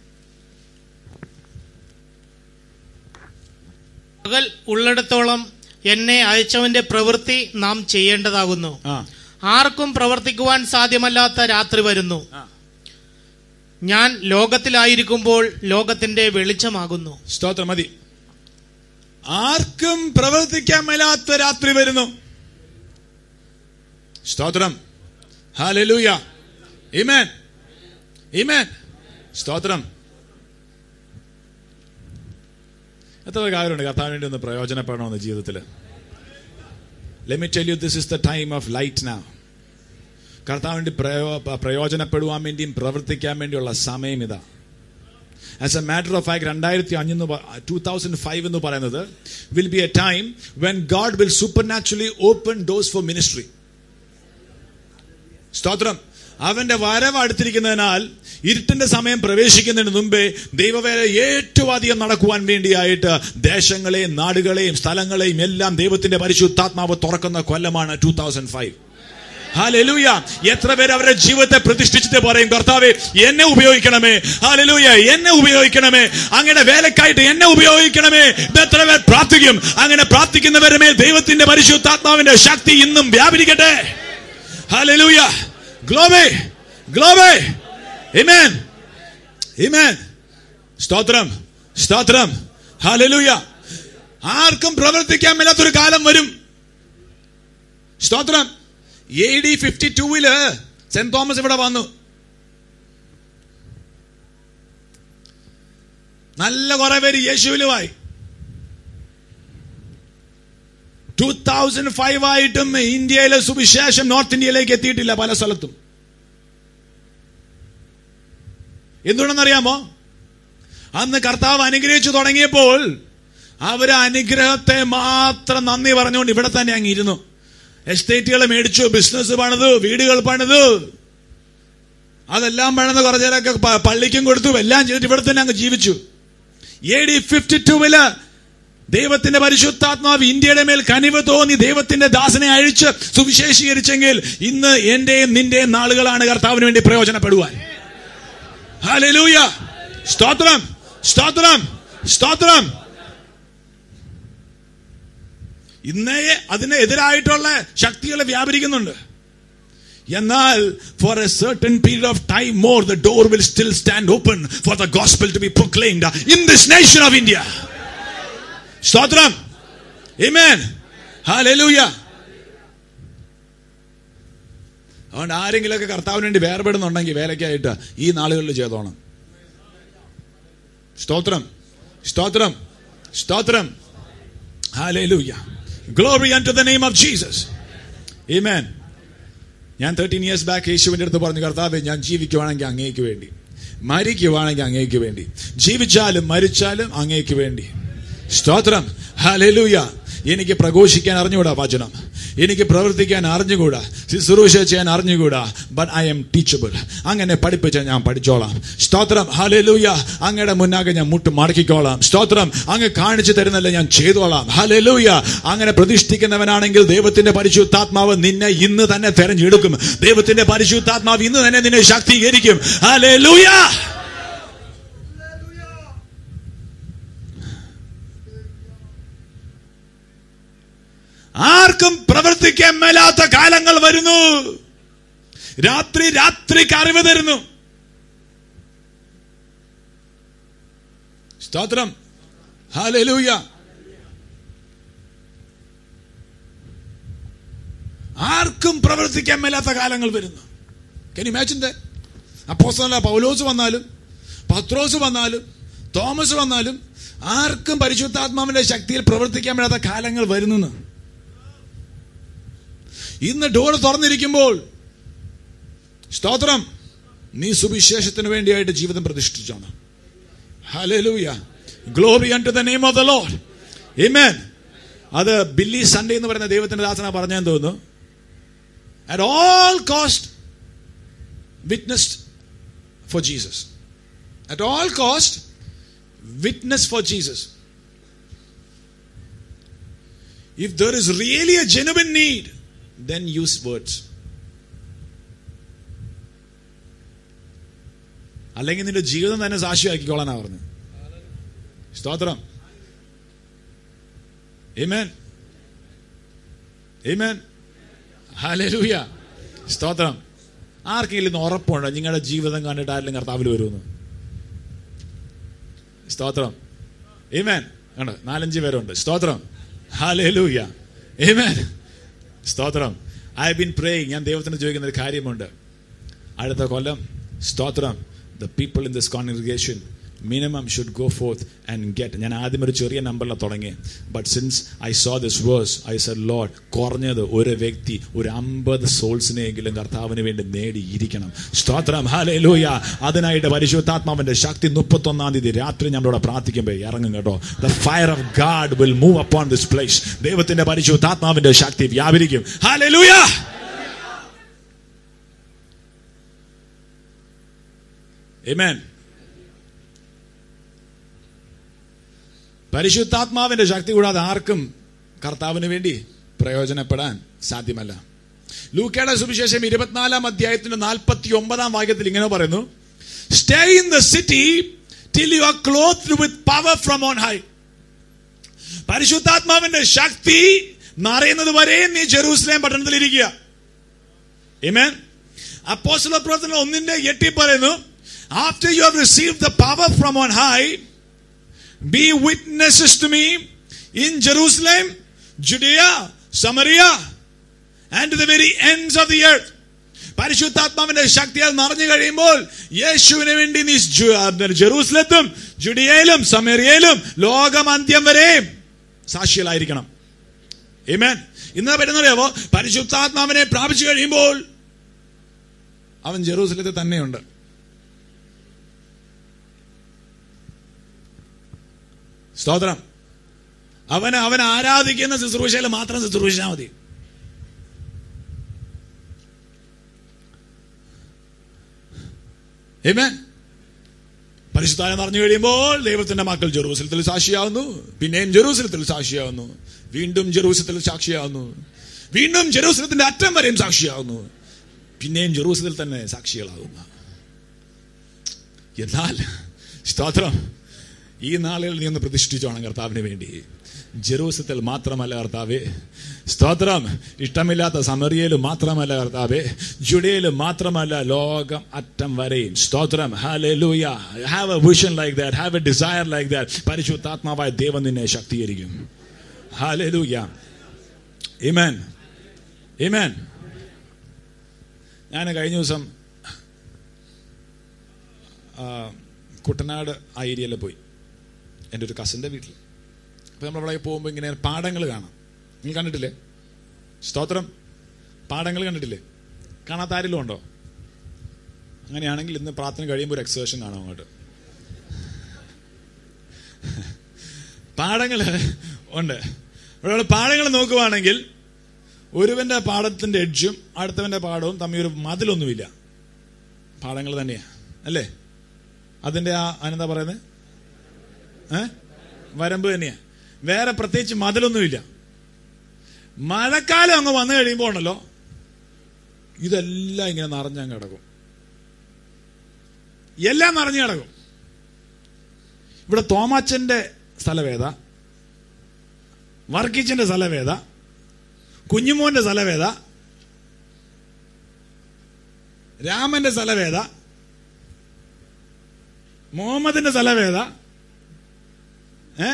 പകൽ ഉള്ളിടത്തോളം എന്നെ അയച്ചവന്റെ പ്രവൃത്തി നാം ചെയ്യേണ്ടതാകുന്നു ആ ആർക്കും പ്രവർത്തിക്കുവാൻ സാധ്യമല്ലാത്ത രാത്രി വരുന്നു ആ. ഞാൻ ലോകത്തിലായിരിക്കുമ്പോൾ ലോകത്തിന്റെ വെളിച്ചമാകുന്നു സ്തോത്രം മതി ആർക്കും പ്രവർത്തിക്കാൻ മേലാത്ത രാത്രി വരുന്നു സ്തോത്രം ഹാലലൂയ ഇമേൻ ഇമേൻ സ്തോത്രം എത്ര കാര്യമുണ്ട് കർത്താൻ വേണ്ടി ഒന്ന് പ്രയോജനപ്പെടണമെന്ന് ജീവിതത്തിൽ let me tell you this is the time of light നാ കർത്താൻ വേണ്ടി പ്രയോ- പ്രയോജനപ്പെടുവാൻ വേണ്ടിയും പ്രവർത്തിക്കാൻ വേണ്ടിയുള്ള സമയം ഇതാ as a matter of fact രണ്ടായിരത്തി അഞ്ഞെന്ന് ടൂ തൗസൻഡ് ഫൈവ് എന്ന് പറയുന്നത് will be a time when God will supernaturally open doors for ministry സ്തോത്രം അവന്റെ വരവ് അടുത്തിരിക്കുന്നതിനാൽ ഇരുട്ടിന്റെ സമയം പ്രവേശിക്കുന്നതിന് മുമ്പേ ദൈവവേല ഏറ്റവും അധികം നടക്കുവാൻ വേണ്ടിയായിട്ട് ദേശങ്ങളെയും നാടുകളെയും സ്ഥലങ്ങളെയും എല്ലാം ദൈവത്തിന്റെ പരിശുദ്ധാത്മാവ് തുറക്കുന്ന കൊല്ലമാണ് ടൂ തൗസൻഡ് ഫൈവ് ഹാലലൂയ എത്ര പേര് അവരുടെ ജീവിതത്തെ പ്രതിഷ്ഠിച്ചിട്ട് പറയും കർത്താവെ എന്നെ ഉപയോഗിക്കണമേ ഹാലലൂയ എന്നെ ഉപയോഗിക്കണമേ അങ്ങനെ വേലക്കായിട്ട് എന്നെ ഉപയോഗിക്കണമേ ഇത് എത്ര പേർ പ്രാർത്ഥിക്കും അങ്ങനെ പ്രാർത്ഥിക്കുന്നവരുടെ മേൽ ദൈവത്തിന്റെ പരിശുദ്ധാത്മാവിന്റെ ശക്തി ഇന്നും വ്യാപരിക്കട്ടെ ഹാലലൂയ ഗ്ലോബേ ഗ്ലോബേ Amen. Amen. സ്തോത്രം സ്തോത്രം ഹാലലൂയ ആർക്കും പ്രവർത്തിക്കാൻ മേലാത്തൊരു കാലം വരും സ്തോത്രം എ ഡി ഫിഫ്റ്റി ടൂവില് സെന്റ് തോമസ് ഇവിടെ വന്നു നല്ല കുറെ പേര് യേശുവിലുമായി ടൂ തൗസൻഡ് ഫൈവ് ആയിട്ടും ഇന്ത്യയിലെ സുവിശേഷം നോർത്ത് ഇന്ത്യയിലേക്ക് എത്തിയിട്ടില്ല പല സ്ഥലത്തും എന്തുകൊണ്ടെന്നറിയാമോ അന്ന് കർത്താവ് അനുഗ്രഹിച്ചു തുടങ്ങിയപ്പോൾ അവര് അനുഗ്രഹത്തെ മാത്രം നന്ദി പറഞ്ഞുകൊണ്ട് ഇവിടെ തന്നെ അങ്ങ് ഇരുന്നു എസ്റ്റേറ്റുകൾ മേടിച്ചു ബിസിനസ് പണിതു വീടുകൾ പണിതു അതെല്ലാം പണിത് കുറച്ചേരൊക്കെ പ- പള്ളിക്കും കൊടുത്തു എല്ലാം ചെയ്തിട്ട് ഇവിടെ തന്നെ അങ്ങ് ജീവിച്ചു എ ഡി ഫിഫ്റ്റി ടൂവില് ദൈവത്തിന്റെ പരിശുദ്ധാത്മാവ് ഇന്ത്യയുടെ മേൽ കനിവ് തോന്നി ദൈവത്തിന്റെ ദാസനെ അഴിച്ച് സുവിശേഷീകരിച്ചെങ്കിൽ ഇന്ന് എന്റെയും നിന്റെയും നാളുകളാണ് കർത്താവിന് വേണ്ടി പ്രയോജനപ്പെടുവാൻ ഹല്ലേലൂയ സ്തോത്രം സ്തോത്രം സ്തോത്രം ഇന്നേ അതിന് എതിരായിട്ടുള്ള ശക്തികൾ വ്യാപരിക്കുന്നുണ്ട് എന്നാൽ for a certain period of time more the door will still stand open for the gospel to be proclaimed in this nation of India സ്തോത്രം Amen. Hallelujah. അതുകൊണ്ട് ആരെങ്കിലുമൊക്കെ കർത്താവിന് വേണ്ടി വേർപെടുന്നുണ്ടെങ്കിൽ വേലയ്ക്കായിട്ട് ഈ നാളുകളിൽ ചെയ്തോണം സ്തോത്രം സ്തോത്രം സ്തോത്രം hallelujah glory unto the name of Jesus Amen. ഞാൻ തേർട്ടീൻ ഇയേഴ്സ് ബാക്ക് യേശുവിന്റെ അടുത്ത് പറഞ്ഞു കർത്താവെ ഞാൻ ജീവിക്കുവാണെങ്കിൽ അങ്ങേക്ക് വേണ്ടി മരിക്കുവാണെങ്കിൽ അങ്ങേക്ക് വേണ്ടി ജീവിച്ചാലും മരിച്ചാലും അങ്ങേക്ക് വേണ്ടി സ്തോത്രം ഹല്ലേലൂയ എനിക്ക് പ്രഘോഷിക്കാൻ അറിഞ്ഞുകൂടാ വചനം എനിക്ക് പ്രവർത്തിക്കാൻ അറിഞ്ഞുകൂടാ ശുശ്രൂഷ ചെയ്യാൻ അറിഞ്ഞുകൂടാ ബട്ട് ഐ എം ടീച്ചബിൾ അങ്ങനെ പഠിപ്പിച്ച ഞാൻ പഠിച്ചോളാം സ്തോത്രം ഹല്ലേലൂയ അങ്ങയുടെ മുന്നാകെ ഞാൻ മുട്ട് മടക്കിക്കോളാം സ്തോത്രം അങ്ങ് കാണിച്ചു തരുന്നല്ലേ ഞാൻ ചെയ്തോളാം ഹല്ലേലൂയ അങ്ങനെ പ്രതിഷ്ഠിക്കുന്നവനാണെങ്കിൽ ദൈവത്തിന്റെ പരിശുദ്ധാത്മാവ് നിന്നെ ഇന്ന് തന്നെ തെരഞ്ഞെടുക്കും ദൈവത്തിന്റെ പരിശുദ്ധാത്മാവ് ഇന്ന് തന്നെ നിന്നെ ശക്തീകരിക്കും ഹല്ലേലൂയ ആർക്കും പ്രവർത്തിക്കാൻ മേലാത്ത കാലങ്ങൾ വരുന്നു രാത്രി രാത്രിക്ക് അറിവ് തരുന്നു സ്തോത്രം ഹാലലൂയ ആർക്കും പ്രവർത്തിക്കാൻ മേലാത്ത കാലങ്ങൾ വരുന്നു കൻ ഇമാജിൻ അപ്പോസ്തല പൗലോസ് വന്നാലും പത്രോസ് വന്നാലും തോമസ് വന്നാലും ആർക്കും പരിശുദ്ധാത്മാവിന്റെ ശക്തിയിൽ പ്രവർത്തിക്കാൻ മേലാത്ത കാലങ്ങൾ വരുന്നു ഇന്ന് ഡോർ തുറന്നിരിക്കുമ്പോൾ സ്തോത്രം നീ സുവിശേഷത്തിന് വേണ്ടിയായിട്ട് ജീവിതം പ്രതിഷ്ഠിച്ചാണ് hallelujah glory unto the name of the Lord amen അത് ബില്ലി സൺഡേ എന്ന് പറയുന്ന ദൈവത്തിന്റെ ദാസന പറഞ്ഞെന്ന് തോന്നുന്നു at all cost witnessed for Jesus at all cost witness for Jesus if there is really a genuine need then use words. അല്ലെങ്കിൽ നിന്റെ ജീവിതം തന്നെ സാക്ഷിയാക്കിക്കോളാനാ പറഞ്ഞു സ്തോത്രം Amen. Amen. Hallelujah. സ്തോത്രം ആർക്കെങ്കിലും ഇന്ന് ഉറപ്പുണ്ടോ നിങ്ങളുടെ ജീവിതം കണ്ടിട്ട് ആരെങ്കിലും കർത്താവിൽ വരുമെന്ന് സ്തോത്രം Amen. കണ്ടോ നാലഞ്ച് പേരുണ്ട് സ്തോത്രം ഹാലേലൂയ Amen. സ്തോത്രം ഐ ബിൻ പ്രേയിങ് ഞാൻ ദൈവത്തിന് ചോദിക്കുന്ന ഒരു കാര്യമുണ്ട് അടുത്ത കൊല്ലം സ്തോത്രം the people in this congregation minimum should go forth and get ഞാൻ ആദ്യം ഒരു ചെറിയ നമ്പറിൽ തുടങ്ങി but since I saw this verse I say Lord കുറഞ്ഞത് ഒരു വ്യക്തി ഒരു അമ്പത് സോൾസിനെങ്കിലും കർത്താവിന് വേണ്ടി നേടിയിരിക്കണം സ്തോത്രം ഹാലൂയ അതിനായിട്ട് പരിശുദ്ധാത്മാവിന്റെ ശക്തി മുപ്പത്തൊന്നാം തീയതി രാത്രി നമ്മളോട് പ്രാർത്ഥിക്കുമ്പോൾ ഇറങ്ങും കേട്ടോ the fire of God will move upon this place ദൈവത്തിന്റെ പരിശുദ്ധാത്മാവിന്റെ ശക്തി വ്യാപരിക്കും ഹാലൂയ Amen. പരിശുദ്ധാത്മാവിന്റെ ശക്തി കൂടാതെ ആർക്കും കർത്താവിന് വേണ്ടി പ്രയോജനപ്പെടാൻ സാധ്യമല്ല ലൂക്കയുടെ സുവിശേഷം ഇരുപത്തിനാലാം അധ്യായത്തിന്റെ നാൽപ്പത്തി ഒമ്പതാം വാക്യത്തിൽ ഇങ്ങനെ പറയുന്നു stay in the city till you are clothed with power from on high പരിശുദ്ധാത്മാവിന്റെ ശക്തി നിറയുന്നത് വരെ നീ ജെറൂസലേം പട്ടണത്തിൽ ഇരിക്കുക Amen. അപ്പോസ്തല പ്രവർത്തനം ഒന്നിന്റെ എട്ടി പറയുന്നു after you have receive the power from on high be witnesses to me in Jerusalem Judea Samaria and the very ends of the earth പരിശുദ്ധാത്മാവിന്റെ ശക്തിയാൽ നിറഞ്ഞു കഴിയുമ്പോൾ യേശുവിന് വേണ്ടി നീ ജു- ജെറൂസലത്തും ജുഡിയയിലും സമറിയയിലും ലോകമന്ത്യം വരെയും സാക്ഷികളായിരിക്കണം Amen. ഇന്ന് പറ്റുന്നറിയാവോ പരിശുദ്ധാത്മാവിനെ പ്രാപിച്ചു കഴിയുമ്പോൾ അവൻ ജെറൂസലത്തിൽ തന്നെയുണ്ട് സ്തോത്രം അവന് അവൻ ആരാധിക്കുന്ന ശുശ്രൂഷയിൽ മാത്രം ശുശ്രൂഷിച്ചാൽ മതി Amen. പരിശുദ്ധായ നിറഞ്ഞു കഴിയുമ്പോൾ ദൈവത്തിന്റെ മക്കൾ ജെറൂസലത്തിൽ സാക്ഷിയാവുന്നു പിന്നെയും ജെറൂസലത്തിൽ സാക്ഷിയാവുന്നു വീണ്ടും ജെറൂസലത്തിൽ സാക്ഷിയാവുന്നു വീണ്ടും ജെറൂസലത്തിന്റെ അറ്റം വരെയും സാക്ഷിയാവുന്നു പിന്നെയും ജെറൂസലത്തിൽ തന്നെ സാക്ഷികളാകുന്നു എന്നാൽ സ്തോത്രം ഈ നാളുകളിൽ നീ ഒന്ന് പ്രതിഷ്ഠിച്ചോണം കർത്താവിന് വേണ്ടി ജെറൂസത്തിൽ മാത്രമല്ല കർത്താവേ സ്തോത്രം ഇഷ്ടമില്ലാത്ത സമറിയയിലും മാത്രമല്ല കർത്താവേ ജുഡയിലും മാത്രമല്ല ലോകം അറ്റം വരെയും സ്തോത്രം hallelujah have a vision like that have a desire like that പരിശുദ്ധാത്മാവായ ദൈവം നിന്നെ ശക്തീകരിക്കും ഹാലൂയ ഇമേൻ ഇമേൻ ഞാൻ കഴിഞ്ഞ ദിവസം ആ, കുട്ടനാട് ആ ഏരിയയിൽ പോയി എൻ്റെ ഒരു കസിൻ്റെ വീട്ടിൽ അപ്പോൾ നമ്മൾ അവിടെ പോകുമ്പോൾ ഇങ്ങനെ പാടങ്ങൾ കാണാം നിങ്ങൾ കണ്ടിട്ടില്ലേ സ്തോത്രം പാടങ്ങൾ കണ്ടിട്ടില്ലേ കാണാത്ത ആരെങ്കിലും ഉണ്ടോ അങ്ങനെയാണെങ്കിൽ ഇന്ന് പ്രാർത്ഥന കഴിയുമ്പോൾ ഒരു എക്സേഷൻ കാണാം അങ്ങോട്ട് പാടങ്ങൾ ഉണ്ട് ഇവിടെ പാടങ്ങൾ നോക്കുവാണെങ്കിൽ ഒരുവന്റെ പാടത്തിന്റെ എഡ്ജും അടുത്തവന്റെ പാടവും തമ്മിൽ ഒരു മതിലൊന്നുമില്ല പാടങ്ങൾ തന്നെയാ അല്ലേ അതിന്റെ ആ അനെന്താ പറയുന്നത് ഏ വരമ്പ് തന്നെയാ വേറെ പ്രത്യേകിച്ച് മതിലൊന്നുമില്ല മഴക്കാലം അങ്ങ് വന്നു കഴിയുമ്പോൾ ഉണ്ടല്ലോ ഇതെല്ലാം ഇങ്ങനെ നിറഞ്ഞങ്ങ് കിടക്കും എല്ലാം നിറഞ്ഞു കിടക്കും ഇവിടെ തോമാച്ചന്റെ സ്ഥലവേദ വർക്കിച്ചന്റെ സ്ഥലവേദ കുഞ്ഞുമോന്റെ സ്ഥലവേദ രാമന്റെ സ്ഥലവേദ മുഹമ്മദിന്റെ സ്ഥലവേദ ഏ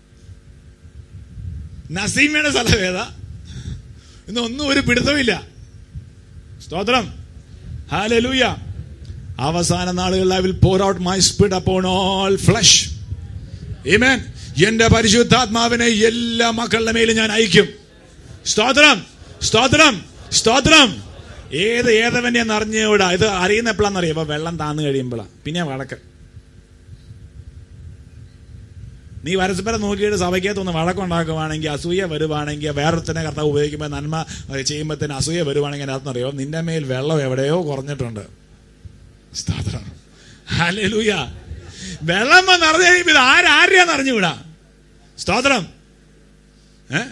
നസീമയുടെ സ്ഥലവേദ ഇന്നൊന്നും ഒരു പിടുത്തമില്ല സ്തോത്രം ഹാലലൂയ അവസാന നാളുകളിൽ I will pour out my spirit upon all flesh Amen. എന്റെ പരിശുദ്ധാത്മാവിനെ എല്ലാ മക്കളുടെ മേലും ഞാൻ അയക്കും സ്തോത്രം സ്തോത്രം സ്തോത്രം ഏത് ഏതവന്റെ അറിഞ്ഞൂടാ ഇത് അറിയുന്ന എപ്പോഴാണെന്നറിയാം ഇപ്പൊ വെള്ളം താന്നു കഴിയുമ്പോഴാ പിന്നെ വഴക്ക് നീ പരസ്പരം നോക്കിയിട്ട് സഭയ്ക്കകത്ത് ഒന്ന് വഴക്കുണ്ടാക്കുവാണെങ്കിൽ അസൂയ വരുവാണെങ്കിൽ വേറൊരുത്തനെ കർത്താവ് ഉപയോഗിക്കുമ്പോൾ നന്മ ചെയ്യുമ്പോൾ തന്നെ അസൂയ വരുവാണെങ്കിൽ അതിനകത്തറിയോ നിന്റെ മേൽ വെള്ളം എവിടെയോ കുറഞ്ഞിട്ടുണ്ട് സ്തോത്രം ഹല്ലേലൂയ വെള്ളം വന്ന് അറിഞ്ഞു കഴിയുമ്പോൾ ഇത് ആരാരെയാന്ന് അറിഞ്ഞുകൂടാ സ്തോത്രം ഏ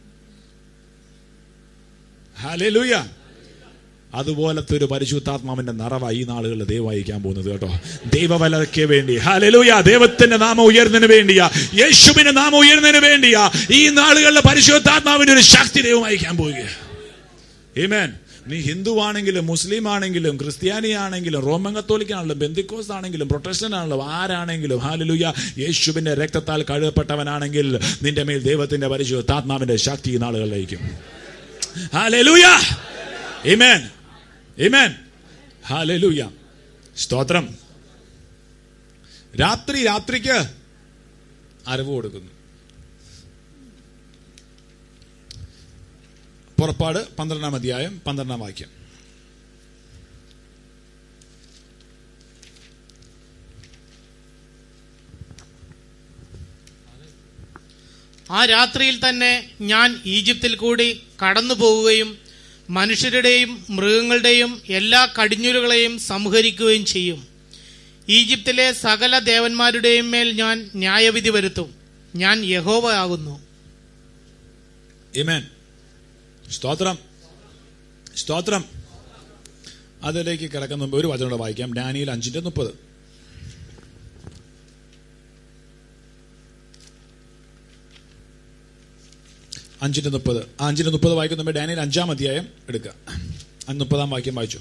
ഹല്ലേലൂയ അതുപോലത്തെ ഒരു പരിശുദ്ധാത്മാവിന്റെ നിറവ ഈ നാളുകളിൽ ദൈവം അയക്കാൻ പോകുന്നത് കേട്ടോ ദൈവവലയ്ക്ക് വേണ്ടി ഹലലൂയ ദൈവത്തിന്റെ നാമം ഉയർന്നതിന് വേണ്ടിയാ യേശുവിന്റെ നാമം ഉയർന്നതിന് വേണ്ടിയാ ഈ നാളുകളിലെ പരിശുദ്ധാത്മാവിന്റെ ഒരു ശക്തി ദൈവം അയക്കാൻ പോവുക ഏമേൻ നീ ഹിന്ദു ആണെങ്കിലും മുസ്ലിം ആണെങ്കിലും ക്രിസ്ത്യാനി ആണെങ്കിലും റോമൻ കത്തോലിക്കാണെങ്കിലും ബന്ദിക്കോസ് ആണെങ്കിലും പ്രൊട്ടസ്റ്റന്റ് ആണെങ്കിലും ആരാണെങ്കിലും ഹാലലുയ യേശുവിന്റെ രക്തത്താൽ കഴുകപ്പെട്ടവനാണെങ്കിൽ നിന്റെ മേൽ ദൈവത്തിന്റെ പരിശുദ്ധാത്മാവിന്റെ ശക്തി ഈ നാളുകളിലേക്കും ഹാലലുയ Amen. Amen. Hallelujah. സ്തോത്രം രാത്രി രാത്രിക്ക് അറിവ് കൊടുക്കുന്നു പുറപ്പാട് പന്ത്രണ്ടാം അധ്യായം പന്ത്രണ്ടാം വാക്യം ആ രാത്രിയിൽ തന്നെ ഞാൻ ഈജിപ്തിൽ കൂടി കടന്നു പോവുകയും മനുഷ്യരുടെയും മൃഗങ്ങളുടെയും എല്ലാ കടിഞ്ഞൂലുകളെയും സംഹരിക്കുകയും ചെയ്യും ഈജിപ്തിലെ സകല ദേവന്മാരുടെയും മേൽ ഞാൻ ന്യായവിധി വരുത്തും ഞാൻ യഹോവ ആകുന്നു Amen. സ്തോത്രം സ്തോത്രം അതിലേക്ക് കിടക്കുന്ന മുമ്പ് ഒരു വചനം കൂടെ വായിക്കാം ഡാനിയിൽ അഞ്ചിന്റെ മുപ്പത് അഞ്ചിന്റെ മുപ്പത് ആ അഞ്ചിന്റെ മുപ്പത് വായിക്കുന്ന മുമ്പ് ഡാനിയിൽ അഞ്ചാം അധ്യായം എടുക്കുക അന്ന് മുപ്പതാം വാക്യം വായിച്ചു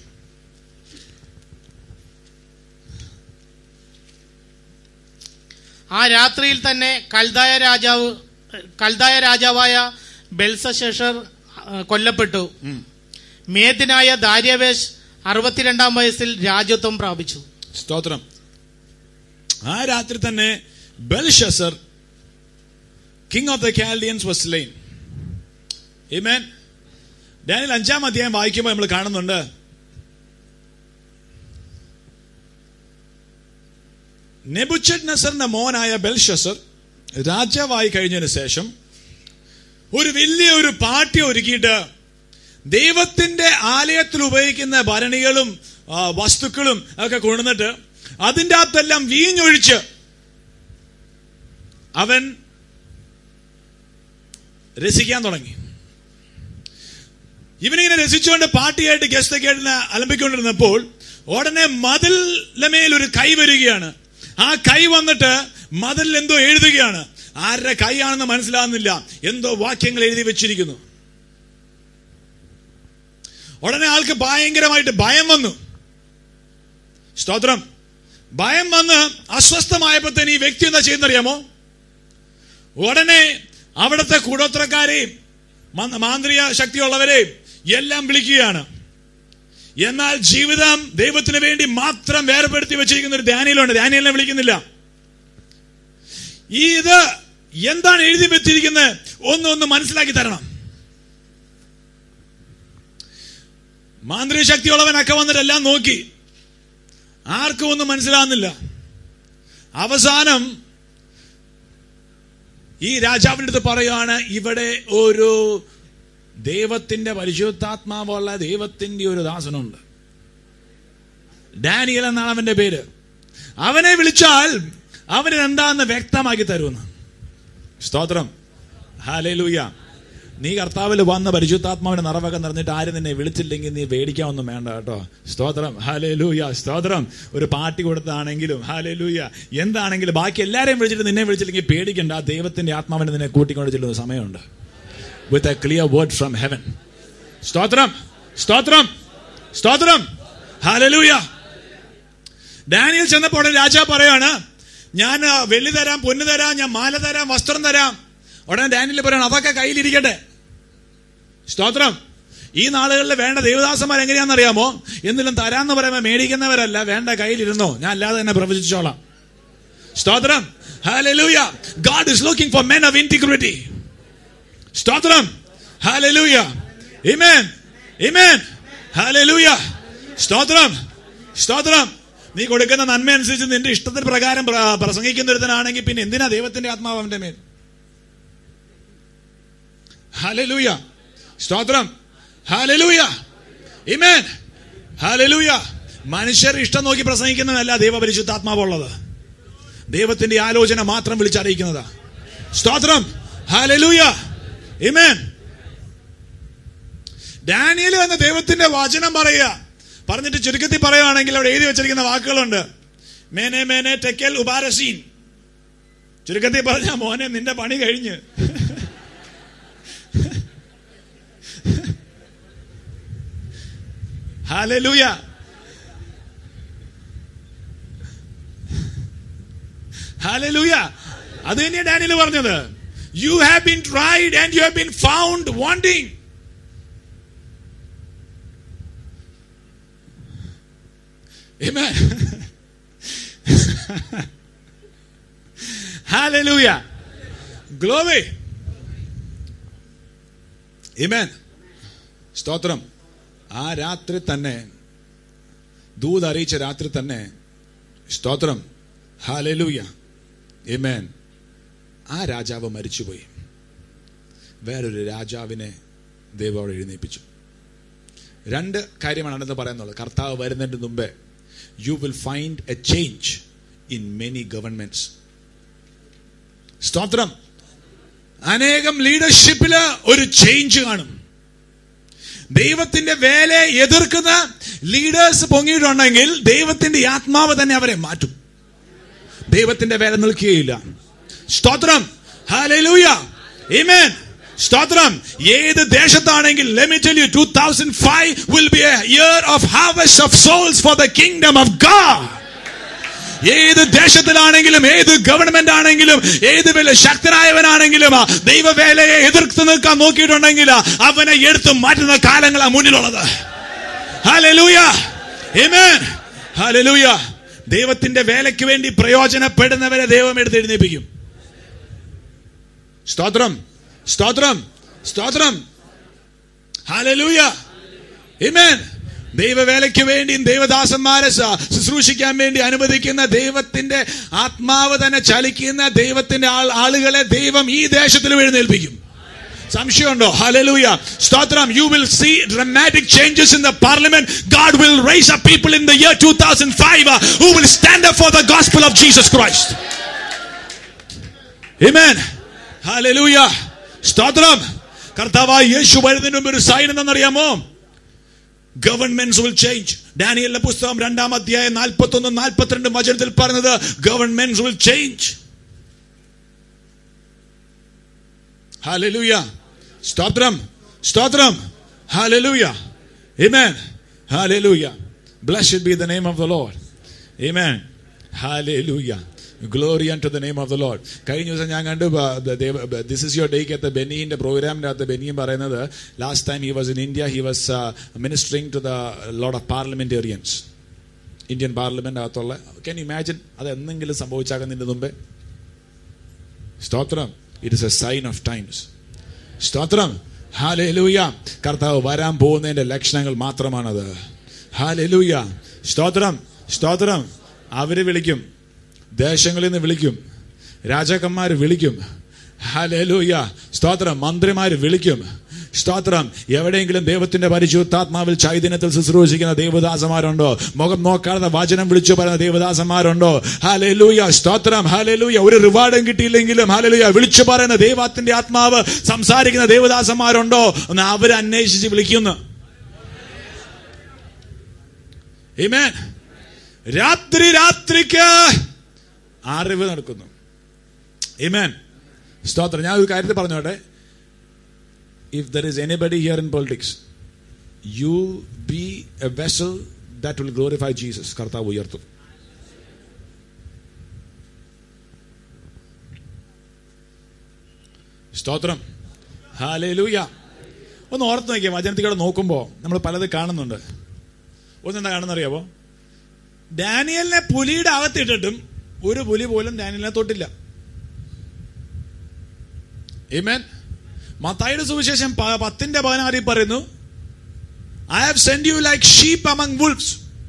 ആ രാത്രിയിൽ തന്നെ കൽദായ രാജാവ് കൽദായ രാജാവായ ബെൽസശേഷർ ആ, കൊല്ലപ്പെട്ടു മേദിനായ ദാര്യവേഷ് അറുപത്തിരണ്ടാം വയസ്സിൽ രാജ്യത്വം പ്രാപിച്ചു സ്തോത്രം ആ രാത്രി തന്നെ Belshazzar king of the Chaldeans was slain Amen. Daniel അഞ്ചാം അധ്യായം വായിക്കുമ്പോൾ നമ്മൾ കാണുന്നുണ്ട് നെബുച്ചഡ് നസറിന്റെ മോനായ ബെൽഷസർ രാജാവായി കഴിഞ്ഞതിന് ശേഷം ഒരു വലിയ ഒരു പാർട്ടി ഒരുക്കിയിട്ട് ദൈവത്തിന്റെ ആലയത്തിൽ ഉപയോഗിക്കുന്ന ഭരണികളും ആ, വസ്തുക്കളും ഒക്കെ കൊണ്ടുവന്നിട്ട് അതിൻ്റെ അകത്തെല്ലാം വീഞ്ഞൊഴിച്ച് അവൻ രസിക്കാൻ തുടങ്ങി ഇവനിങ്ങനെ രസിച്ചുകൊണ്ട് പാർട്ടിയായിട്ട് ഗസ്റ്റ് ഒക്കെ ആയിട്ട് അലമ്പിക്കൊണ്ടിരുന്നപ്പോൾ ഉടനെ മതിലിന്റെ മേൽ ഒരു കൈ വരികയാണ് ആ കൈ വന്നിട്ട് മതിലിൽ എന്തോ എഴുതുകയാണ് ആരുടെ കൈയാണെന്ന് മനസ്സിലാകുന്നില്ല എന്തോ വാക്യങ്ങൾ എഴുതി വെച്ചിരിക്കുന്നു ഉടനെ ആൾക്ക് ഭയങ്കരമായിട്ട് ഭയം വന്നു സ്തോത്രം ഭയം വന്ന് അസ്വസ്ഥമായപ്പോഴത്തേന് ഈ വ്യക്തി എന്താ ചെയ്യുന്നറിയാമോ ഉടനെ അവിടുത്തെ കൂടോത്രക്കാരെയും മ- മാന്ത്രിക ശക്തിയുള്ളവരെയും എല്ലാം വിളിക്കുകയാണ് എന്നാൽ ജീവിതം ദൈവത്തിന് വേണ്ടി മാത്രം വേർപെടുത്തി വെച്ചിരിക്കുന്ന ഒരു ധ്യാനിയിലുണ്ട് ധ്യാനിയലിനെ വിളിക്കുന്നില്ല ഈ ഇത് എന്താണ് എഴുതി വെച്ചിരിക്കുന്നത് ഒന്ന് ഒന്ന് മനസ്സിലാക്കി തരണം മാന്ത്രിക ശക്തിയുള്ളവനൊക്കെ വന്നിട്ട് എല്ലാം നോക്കി ആർക്കും ഒന്നും മനസ്സിലാകുന്നില്ല അവസാനം ഈ രാജാവിന്റെ അടുത്ത് പറയുകയാണ് ഇവിടെ ഒരു ദൈവത്തിന്റെ പരിശുദ്ധാത്മാവുള്ള ദൈവത്തിന്റെ ഒരു ദാസനുണ്ട് ഡാനിയൽ എന്നാണ് അവന്റെ പേര് അവനെ വിളിച്ചാൽ അവന് എന്താന്ന് വ്യക്തമാക്കി തരുമെന്ന് സ്തോത്രം ഹാലേലൂയ നീ കർത്താവിൽ വന്ന പരിശുദ്ധാത്മാവിന്റെ നിറവൊക്കെ നിറഞ്ഞിട്ട് ആരും നിന്നെ വിളിച്ചില്ലെങ്കിൽ നീ പേടിക്കാനൊന്നും വേണ്ട കേട്ടോ സ്തോത്രം ഹാലേ ലൂയ സ്തോത്രം ഒരു പാർട്ടി കൊടുത്താണെങ്കിലും ഹാലേ ലൂയ എന്താണെങ്കിലും ബാക്കി എല്ലാരെയും വിളിച്ചിട്ട് നിന്നെ വിളിച്ചില്ലെങ്കിൽ പേടിക്കണ്ട ആ ദൈവത്തിന്റെ ആത്മാവിനെ നിന്നെ കൂട്ടിക്കൊണ്ട് ചെല്ലുന്ന സമയമുണ്ട് with a clear word from heaven സ്തോത്രം സ്തോത്രം സ്തോത്രം ഹാലലൂയ ഡാനിയൽ ചെന്നപ്പോൾ ഉടനെ രാജാവ് പറയാണ് ഞാൻ ആ, വെള്ളി തരാം പൊന്ന് തരാം ഞാൻ മാല തരാം വസ്ത്രം തരാം ഉടനെ ഡാനിയൽ പറയണം അതൊക്കെ കയ്യിലിരിക്കട്ടെ സ്തോത്രം ഈ നാളുകളിൽ വേണ്ട ദേവദാസന്മാർ എങ്ങനെയാണെന്നറിയാമോ എന്തെങ്കിലും തരാന്ന് പറയുമ്പോൾ മേടിക്കുന്നവരല്ല വേണ്ട കയ്യിലിരുന്നോ ഞാൻ അല്ലാതെ തന്നെ പ്രവചിച്ചോളാം സ്തോത്രം hallelujah God is looking for men of integrity സ്തോത്രം ഹാലലൂയ ഇമേൻ ഇമേൻ ഹാലലൂയ സ്തോത്രം സ്തോത്രം നീ കൊടുക്കുന്ന നന്മ അനുസരിച്ച് നിന്റെ ഇഷ്ടത്തിന് പ്രകാരം പ്ര- പ്രസംഗിക്കുന്ന ഒരുത്തനാണെങ്കിൽ പിന്നെ എന്തിനാ ദൈവത്തിന്റെ ആത്മാവ് അവന്റെ മേൽ ഹാലലൂയ സ്തോത്രം ഹാലലൂയ ഇമേൻ ഹാലലൂയ മനുഷ്യർ ഇഷ്ടം നോക്കി പ്രസംഗിക്കുന്നതല്ല ദൈവപരിശുദ്ധാത്മാവുള്ളത് ദൈവത്തിന്റെ ആലോചന മാത്രം വിളിച്ചറിയിക്കുന്നതാ സ്തോത്രം ഹാലലൂയ ഇമേൻ ഡാനിയൽ എന്ന ദൈവത്തിന്റെ വചനം പറയുക പറഞ്ഞിട്ട് ചുരുക്കത്തിൽ പറയുകയാണെങ്കിൽ അവിടെ എഴുതി വെച്ചിരിക്കുന്ന വാക്കുകളുണ്ട് മേനെ മേനെ ടെക്കൽ ഉപാരസീൻ ചുരുക്കത്തിൽ പറഞ്ഞ മോനെ നിന്റെ പണി കഴിഞ്ഞ് ഹാലലൂയ ഹാലലൂയ അത് തന്നെയാണ് ഡാനിയൽ പറഞ്ഞത് you have been tried and you have been found wanting Amen. Hallelujah. Glory. Amen. സ്തോത്രം ആ രാത്രി തന്നെ ദൂത് അറിയിച്ച രാത്രി തന്നെ സ്തോത്രം ഹാലലൂയ Amen. ആ രാജാവ് മരിച്ചുപോയി വേറൊരു രാജാവിനെ ദൈവം അവിടെ എഴുന്നേൽപ്പിച്ചു രണ്ട് കാര്യമാണ് അടുത്ത് പറയുന്നുള്ളത് കർത്താവ് വരുന്നതിന് മുമ്പേ you will find a change in many governments സ്തോത്രം അനേകം ലീഡർഷിപ്പില് ഒരു ചേഞ്ച് കാണും ദൈവത്തിന്റെ വേലയെ എതിർക്കുന്ന ലീഡേഴ്സ് പൊങ്ങിയിട്ടുണ്ടെങ്കിൽ ദൈവത്തിന്റെ ആത്മാവ് തന്നെ അവരെ മാറ്റും ദൈവത്തിന്റെ വേല നിൽക്കുകയില്ല സ്തോത്രം ഹാലൂയ Amen. സ്തോത്രം ഏത് ദേശത്താണെങ്കിൽ let me tell you 2005 will be a year of harvest of souls for the kingdom of God ഏത് ദേശത്തിലാണെങ്കിലും ഏത് ഗവൺമെന്റ് ആണെങ്കിലും ഏത് വലിയ ശക്തനായവനാണെങ്കിലും ആ ദൈവവേലയെ എതിർത്ത് നിൽക്കാൻ നോക്കിയിട്ടുണ്ടെങ്കിൽ അവനെ എടുത്ത് മാറ്റുന്ന കാലങ്ങളാണ് മുന്നിലുള്ളത് ഹല്ലേലൂയ ആമേൻ ഹല്ലേലൂയ ദൈവത്തിന്റെ വേലയ്ക്ക് വേണ്ടി പ്രയോജനപ്പെടുന്നവരെ ദൈവം എടുത്ത് എഴുന്നേൽപ്പിക്കും സ്തോത്രം സ്തോത്രം സ്തോത്രം ഹല്ലേലൂയ ആമേൻ ദൈവവേലയ്ക്ക് വേണ്ടിയും ദൈവദാസന്മാരെ സ- ശുശ്രൂഷിക്കാൻ വേണ്ടി അനുവദിക്കുന്ന ദൈവത്തിന്റെ ആത്മാവ് തന്നെ ചലിക്കുന്ന ദൈവത്തിന്റെ ആൾ- ആളുകളെ ദൈവം ഈ ദേശത്തിലും എഴുന്നേൽപ്പിക്കും സംശയമുണ്ടോ ഹലലൂയ സ്തോത്രം you will see dramatic changes in the parliament God will rise up people in the year two thousand five who will stand up for the gospel of Jesus Christ Amen. Hallelujah സ്തോത്രം കർത്താവായ യേശു വരുന്നതിന് മുമ്പ് ഒരു സൈൻ എന്തെന്നറിയാമോ ഗവൺമെന്റ്സ് വിൽ ചേഞ്ച് ഡാനിയലിന്റെ പുസ്തകം രണ്ടാം അധ്യായം നാൽപ്പത്തി ഒന്ന് നാൽപ്പത്തിരണ്ട് വചനത്തിൽ പറഞ്ഞത് ഗവൺമെന്റ്സ് വിൽ ചേഞ്ച് ഹല്ലേലൂയ സ്തോത്രം സ്തോത്രം hallelujah Amen. Hallelujah. Blessed be the name of the Lord. Amen. Hallelujah. Glory unto the name of the Lord. കഴിഞ്ഞ ദിവസം ഞാൻ കണ്ടു ദിസ് ഇസ് യുവർ ഡേക്ക് അറ്റ് ബെനീന്റെ പ്രോഗ്രാമിന്റെ അകത്ത് ബെനിയും പറയുന്നത് last time he was in India he was ministering to the lot of parliamentarians Indian parliament അകത്തുള്ള ക്യാൻ ഇമാജിൻ അത് എന്തെങ്കിലും സംഭവിച്ചാകുന്നതിന്റെ മുമ്പേ സ്തോത്രം it is a sign of times സ്തോത്രം ഹാലൂയ കർത്താവ് വരാൻ പോകുന്നതിന്റെ ലക്ഷണങ്ങൾ മാത്രമാണത് ഹാലൂയ സ്തോത്രം സ്തോത്രം അവര് വിളിക്കും ദേശങ്ങളിൽ നിന്ന് വിളിക്കും രാജാക്കന്മാർ വിളിക്കും ഹാലൂയ സ്തോത്രം മന്ത്രിമാര് വിളിക്കും സ്തോത്രം എവിടെയെങ്കിലും ദൈവത്തിന്റെ പരിശുദ്ധാത്മാവിൽ ചൈതന്യത്തിൽ ശുശ്രൂഷിക്കുന്ന ദേവദാസന്മാരുണ്ടോ മുഖം നോക്കാതെ വചനം വിളിച്ചു പറയുന്ന ദേവദാസന്മാരുണ്ടോ ഹാലൂയ സ്തോത്രം ഹാലൂയ ഒരു റിവാർഡും കിട്ടിയില്ലെങ്കിലും ഹാലൂയ വിളിച്ചു പറയുന്ന ദൈവത്തിന്റെ ആത്മാവ് സംസാരിക്കുന്ന ദേവദാസന്മാരുണ്ടോ എന്ന് അവര് അന്വേഷിച്ച് വിളിക്കുന്നു Amen. രാത്രി രാത്രിക്ക് അറിവ് നടക്കുന്നു Amen. സ്തോത്രം ഞാൻ ഒരു കാര്യത്തിൽ പറഞ്ഞോട്ടെ if there is anybody here in politics, you be a vessel that will glorify Jesus. കർത്താവ് ഉയർത്തും സ്തോത്രം ഹാലേലൂയ ഒന്ന് ഓർത്ത് നോക്കിയ വചനത്തിലൂടെ നോക്കുമ്പോൾ നമ്മൾ പലത് കാണുന്നുണ്ട് ഒന്നെന്താ കാണുന്നറിയാവോ ഡാനിയലിനെ പുലിയുടെ അകത്തിട്ടിട്ടും ഒരു പുലി പോലും ഡാനിയലിനെ തൊട്ടില്ല Amen. മത്തായിയുടെ സുവിശേഷം പ- പത്തിന്റെ പതിനാറിൽ പറയുന്നു I have send you like sheep among wolfs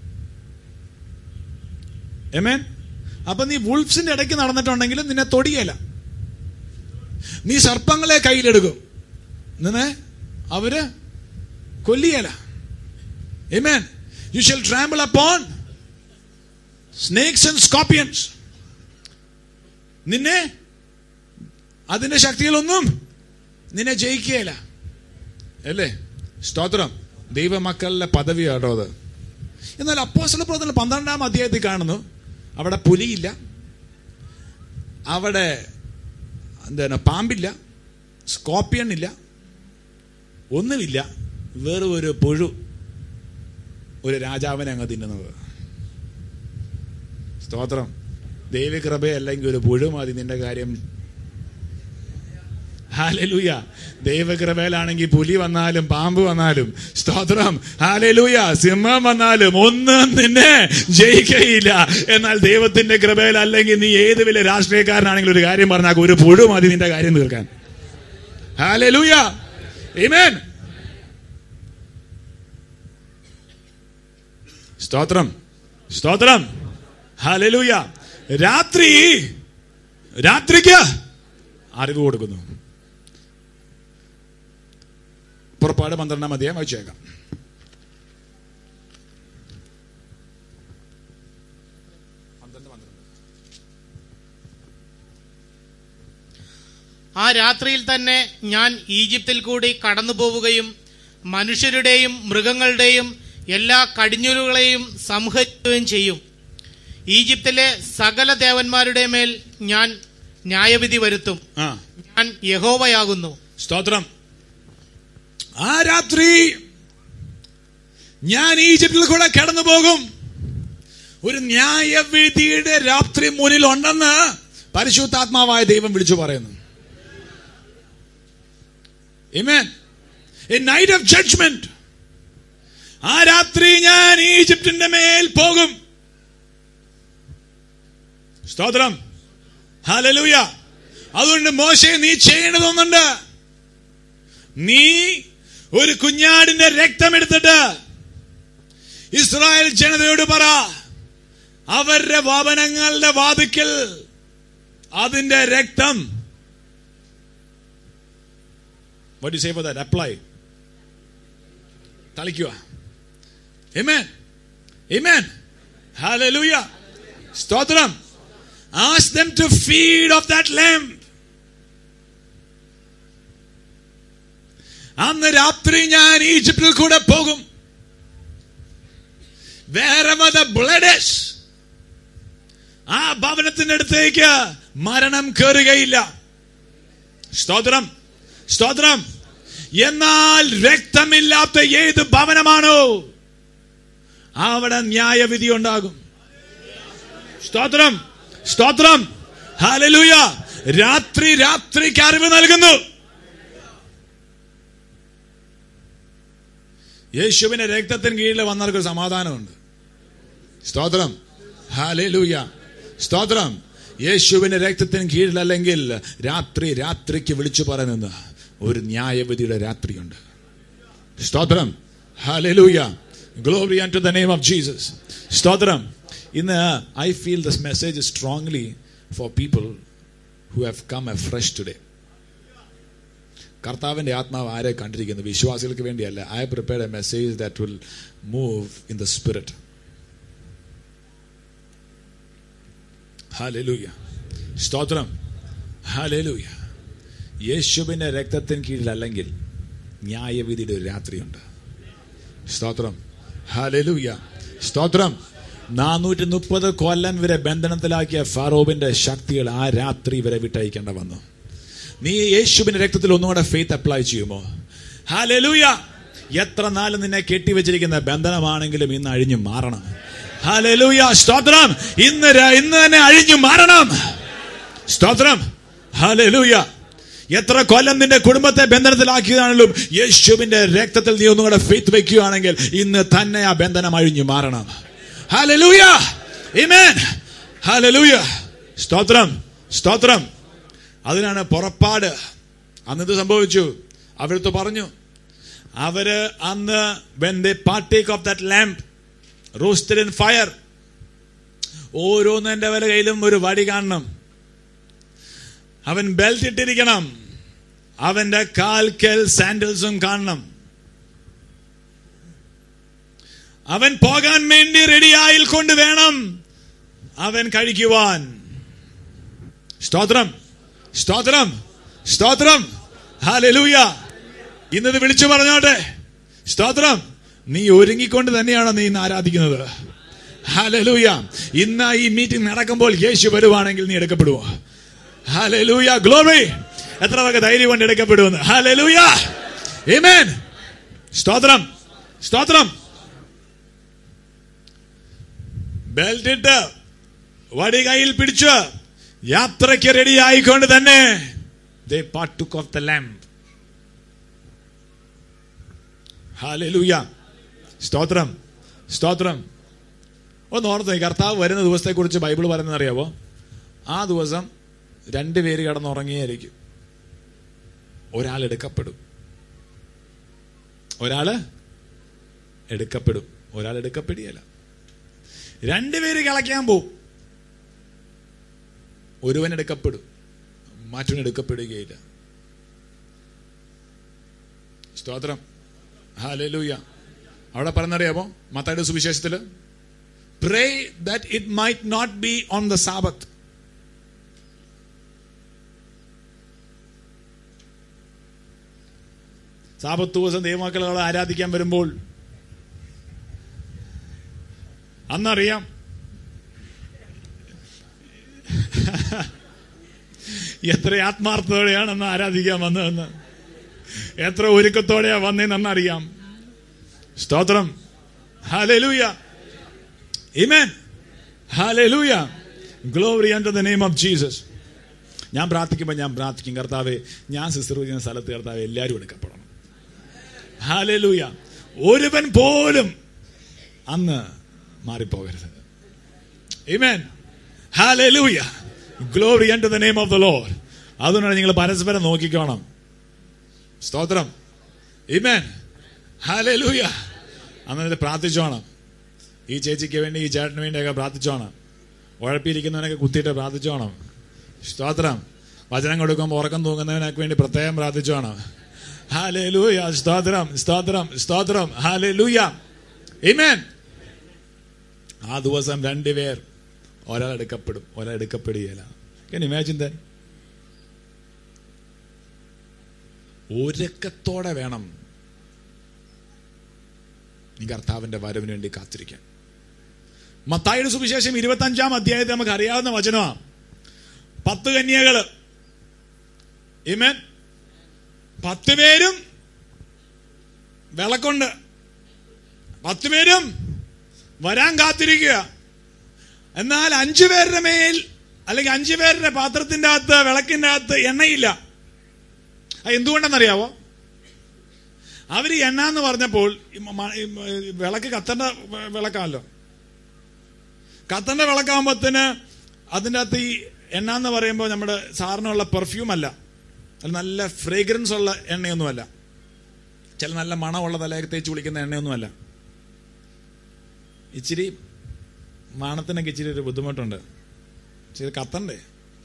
amen അപ്പൊ നീ വുൾഫ്സിന്റെ ഇടയ്ക്ക് നടന്നിട്ടുണ്ടെങ്കിലും നിന്നെ തൊടിയല്ല നീ സർപ്പങ്ങളെ കയ്യിലെടുക്കും നിന്നെ അവര് കൊല്ലിയല amen you shall trample upon snakes and scorpions നിന്നെ അതിന്റെ ശക്തികളൊന്നും നിന്നെ ജയിക്കുകയില്ല അല്ലേ സ്തോത്രം ദൈവമക്കളുടെ പദവിയാട്ടോ അത് എന്നാൽ അപ്പോസ്തല പ്രവർത്തനം പന്ത്രണ്ടാം അധ്യായത്തിൽ കാണുന്നു അവിടെ പുലിയില്ല അവിടെ എന്താണ് പാമ്പില്ല സ്കോപ്പിയൻ ഇല്ല ഒന്നുമില്ല വെറും ഒരു പുഴു ഒരു രാജാവിനെ അങ്ങ് തിന്നുന്നത് സ്തോത്രം ദൈവകൃപയല്ലെങ്കിൽ ഒരു പുഴു മതി നിന്റെ കാര്യം ഹാലലൂയ ദൈവകൃപയിലാണെങ്കിൽ പുലി വന്നാലും പാമ്പ് വന്നാലും സ്തോത്രം ഹാലലൂയ സിംഹം വന്നാലും ഒന്നും നിന്നെ ജയിക്കയില്ല എന്നാൽ ദൈവത്തിന്റെ കൃപയിൽ അല്ലെങ്കിൽ നീ ഏത് വലിയ രാഷ്ട്രീയക്കാരനാണെങ്കിലും ഒരു കാര്യം പറഞ്ഞാൽ ഒരു പുഴു മതി നിന്റെ കാര്യം തീർക്കാൻ ഹാലലൂയ Amen. സ്തോത്രം സ്തോത്രം ഹാലലൂയ രാത്രി രാത്രിക്ക് അറിവ് കൊടുക്കുന്നു പുറപ്പാട് പന്ത്രണ്ടാം അധ്യായം വായിച്ചേക്കാം ആ രാത്രിയിൽ തന്നെ ഞാൻ ഈജിപ്തിൽ കൂടി കടന്നു പോവുകയും മനുഷ്യരുടെയും മൃഗങ്ങളുടെയും എല്ലാ കടിഞ്ഞൂലുകളെയും സംഹരിക്കുകയും ചെയ്യും ഈജിപ്തിലെ സകല ദേവന്മാരുടെ മേൽ ഞാൻ ന്യായവിധി വരുത്തും ആ ഞാൻ യഹോവയാകുന്നു സ്തോത്രം ആ രാത്രി ഞാൻ ഈജിപ്തിൽ കൂടെ കടന്നു പോകും ഒരു ന്യായവിധിയുടെ രാത്രി മുന്നിൽ ഉണ്ടെന്ന് പരിശുദ്ധാത്മാവായ ദൈവം വിളിച്ചു പറയുന്നു Amen. A night of judgment. ആ രാത്രി ഞാൻ ഈജിപ്തിന്റെ മേൽ പോകും സ്തോത്രം ഹലലൂയ അതുകൊണ്ട് മോശെ നീ ചെയ്യേണ്ടതൊന്നുണ്ട് നീ ഒരു കുഞ്ഞാടിന്റെ രക്തം എടുത്തിട്ട് ഇസ്രായേൽ ജനതയോട് പറ അവരുടെ ഭവനങ്ങളുടെ വാതിക്കൽ അതിന്റെ രക്തം What do you say for that? Apply. തളിക്കുക Amen. Amen. Hallelujah. സ്തോത്രം Ask them to feed of that lamb. അന്ന് രാത്രി ഞാൻ ഈജിപ്തിൽ കൂടെ പോകും wherever the blood is ആ ഭവനത്തിന്റെ അടുത്തേക്ക് മരണം കയറുകയില്ല സ്തോത്രം സ്തോത്രം എന്നാൽ രക്തമില്ലാത്ത ഏത് ഭവനമാണോ അവിടെ ന്യായവിധി ഉണ്ടാകും സ്തോത്രം സ്തോത്രം ഹാലലൂയ രാത്രി രാത്രിക്ക് അറിവ് നൽകുന്നു യേശുവിന്റെ രക്തത്തിന് കീഴിൽ വന്നവർക്ക് ഒരു സമാധാനമുണ്ട് സ്തോത്രം ഹാലലൂയ സ്തോത്രം യേശുവിന്റെ രക്തത്തിന് കീഴിലല്ലെങ്കിൽ രാത്രി രാത്രിക്ക് വിളിച്ചു പറയുന്നത് ഒരു ന്യായവിധിയുടെ രാത്രിയുണ്ട് സ്തോത്രം hallelujah glory to the name of Jesus സ്തോത്രം ഇന്ന് I feel this message strongly for people who have come afresh today കർത്താവിന്റെ ആത്മാവ് ആരെ കണ്ടിരിക്കുന്നു വിശ്വാസികൾക്ക് വേണ്ടിയല്ല I prepared a message that will move in the spirit hallelujah സ്തോത്രം ഹാലലൂയ യേശുവിന്റെ രക്തത്തിന് കീഴിലല്ലെങ്കിൽ ന്യായവിധിയുടെ ഒരു രാത്രിയുണ്ട് സ്തോത്രം ഹാലലൂയ സ്തോത്രം നാനൂറ്റി മുപ്പത് കൊല്ലം വരെ ബന്ധനത്തിലാക്കിയ ഫാറോബിന്റെ ശക്തികൾ ആ രാത്രി ഇവരെ വിട്ടയക്കേണ്ട വന്നു നീ യേശുവിന്റെ രക്തത്തിൽ ഒന്നുകൂടെ ഫെയ്ത്ത് അപ്ലൈ ചെയ്യുമോ ഹാലലൂയ എത്ര നാൾ നിന്നെ കെട്ടിവെച്ചിരിക്കുന്ന ബന്ധനമാണെങ്കിലും ഇന്ന് അഴിഞ്ഞു മാറണം ഹാലലൂയ സ്തോത്രം ഇന്ന് ര- ഇന്ന് തന്നെ അഴിഞ്ഞു മാറണം സ്തോത്രം ഹാലലൂയ എത്ര കൊല്ലം നിന്റെ കുടുംബത്തെ ബന്ധനത്തിലാക്കിയതാണെങ്കിലും യേശുവിന്റെ രക്തത്തിൽ നീ ഒന്നുകൂടെ ഫെയ്ത്ത് വെക്കുകയാണെങ്കിൽ ഇന്ന് തന്നെ ആ ബന്ധനം അഴിഞ്ഞു മാറണം ഹാലലൂയ Amen. ഹാലലൂയ സ്തോത്രം സ്തോത്രം അതിനാണ് പുറപ്പാട് അന്നത് സംഭവിച്ചു അവരടുത്ത് പറഞ്ഞു അവര് അന്ന് when they partake of that lamb roasted in fire ഓരോന്നിന്റെ വല കയ്യിലും ഒരു വടി കാണണം അവൻ ബെൽറ്റ് ഇട്ടിരിക്കണം അവന്റെ കാൽക്കൽ സാൻഡൽസും കാണണം അവൻ പോകാൻ വേണ്ടി റെഡിയായിൽ കൊണ്ട് വേണം അവൻ കഴിക്കുവാൻ സ്തോത്രം സ്തോത്രം സ്തോത്രം ഹാലലൂയ ഇന്നത് വിളിച്ചു പറഞ്ഞോട്ടെ സ്തോത്രം നീ ഒരുങ്ങിക്കൊണ്ട് തന്നെയാണോ നീ ഇന്ന് ആരാധിക്കുന്നത് ഹാലലൂയ ഇന്ന് ഈ മീറ്റിംഗ് നടക്കുമ്പോൾ യേശു വരുവാണെങ്കിൽ നീ എടുക്കപ്പെടുവോ ഹാലലൂയ ഗ്ലോറി എത്ര പേർക്ക് ധൈര്യം കൊണ്ട് എടുക്കപ്പെടുമെന്ന് ഹാലലൂയ Amen. സ്തോത്രം സ്തോത്രം ബെൽറ്റ് ഇട്ട് വടി കയ്യിൽ പിടിച്ച് യാത്രയ്ക്ക് റെഡി ആയിക്കൊണ്ട് തന്നെ they partake of the lamb hallelujah സ്തോത്രം സ്തോത്രം ഒന്ന് ഓർത്ത് നോക്ക്, കർത്താവ് വരുന്ന ദിവസത്തെക്കുറിച്ച് ബൈബിൾ പറയുന്നത് അറിയാവോ ആ ദിവസം രണ്ട് പേര് കിടന്നുറങ്ങിയായിരിക്കും ഒരാൾ എടുക്കപ്പെടും ഒരാള് എടുക്കപ്പെടും ഒരാൾ എടുക്കപ്പെടുകയല്ല രണ്ടുപേര് കളയ്ക്കാൻ പോവും ഒരുവൻ എടുക്കപ്പെടും മറ്റവൻ എടുക്കപ്പെടുകയില്ല സ്തോത്രം ഹാലൂയ അവിടെ പറഞ്ഞറിയാമോ മത്തായുടെ സുവിശേഷത്തില് pray that it might not be on the sabbath sabbath ദിവസം ദൈവമക്കളെ ആരാധിക്കാൻ വരുമ്പോൾ അന്നറിയാം എത്ര ആത്മാർത്ഥതയോടെയാണ് അന്ന് ആരാധിക്കാൻ വന്നതെന്ന് എത്ര ഒരുക്കത്തോടെയാ വന്നതെന്ന് അറിയാം സ്തോത്രം ഹാലൂയ Amen. Hallelujah. Glory unto the name of Jesus. ഞാൻ പ്രാർത്ഥിക്കുമ്പോൾ ഞാൻ പ്രാർത്ഥിക്കും കർത്താവെ ഞാൻ ശുശ്രൂഷിക്കുന്ന സ്ഥലത്ത് കർത്താവ് എല്ലാവരും എടുക്കപ്പെടണം ഹാലലൂയ ഒരുവൻ പോലും അന്ന് മാറിപ്പോകരുത് Amen. Hallelujah. Glory unto the name of the Lord. അതുകൊണ്ടാണ് നിങ്ങൾ പരസ്പരം നോക്കിക്കോണം സ്തോത്രം Amen. Hallelujah. അന്നേരം പ്രാർത്ഥിച്ചോണം ഈ ചേച്ചിക്ക് വേണ്ടി ഈ ചേട്ടന് വേണ്ടിയൊക്കെ പ്രാർത്ഥിച്ചോണം ഉഴപ്പിയിരിക്കുന്നവനൊക്കെ കുത്തിയിട്ട് പ്രാർത്ഥിച്ചോണം സ്തോത്രം വചനം കൊടുക്കുമ്പോൾ ഉറക്കം തൂങ്ങുന്നവനൊക്കെ വേണ്ടി പ്രത്യേകം പ്രാർത്ഥിച്ചോണം ഹാലേ ലൂയ സ്തോത്രം സ്തോത്രം സ്തോത്രം ഹാലേ ലൂയ Amen. ആ ദിവസം രണ്ടുപേർ ഒരാൾ എടുക്കപ്പെടും ഒരാൾ എടുക്കപ്പെടുകയില്ല Can you imagine that? ഒരുക്കത്തോടെ വേണം നീ കർത്താവിന്റെ വരവിന് വേണ്ടി കാത്തിരിക്കാൻ മത്തായുടെ സുവിശേഷം ഇരുപത്തി അഞ്ചാം അധ്യായത്തിൽ നമുക്ക് അറിയാവുന്ന വചനമാണ് പത്ത് കന്യകള് ഇമൻ പത്ത് പേരും വിളക്കുണ്ട് പത്ത് പേരും വരാൻ കാത്തിരിക്കുക എന്നാൽ അഞ്ചു പേരുടെ മേൽ അല്ലെങ്കിൽ അഞ്ചു പേരുടെ പാത്രത്തിന്റെ അകത്ത് വിളക്കിന്റെ അകത്ത് എണ്ണയില്ല അത് എന്തുകൊണ്ടെന്നറിയാവോ അവര് എണ്ണ എന്ന് പറഞ്ഞപ്പോൾ ഈ മ- ഈ മ- ഈ വിളക്ക് കത്തേണ്ട വ- വിളക്കാണല്ലോ കത്തേണ്ട വിളക്കാകുമ്പോഴത്തേന് അതിൻ്റെ അകത്ത് ഈ എണ്ണ എന്ന് പറയുമ്പോൾ നമ്മുടെ സാറിനുള്ള പെർഫ്യൂം അല്ല അത് നല്ല ഫ്രേഗ്രൻസ് ഉള്ള എണ്ണയൊന്നുമല്ല ചില നല്ല മണമുള്ള തലയൊക്കെ തേച്ച് കുളിക്കുന്ന എണ്ണയൊന്നുമല്ല ഇച്ചിരി മണത്തിനൊക്കെ ഇച്ചിരി ഒരു ബുദ്ധിമുട്ടുണ്ട് പക്ഷെ ഇത് കത്തണ്ടേ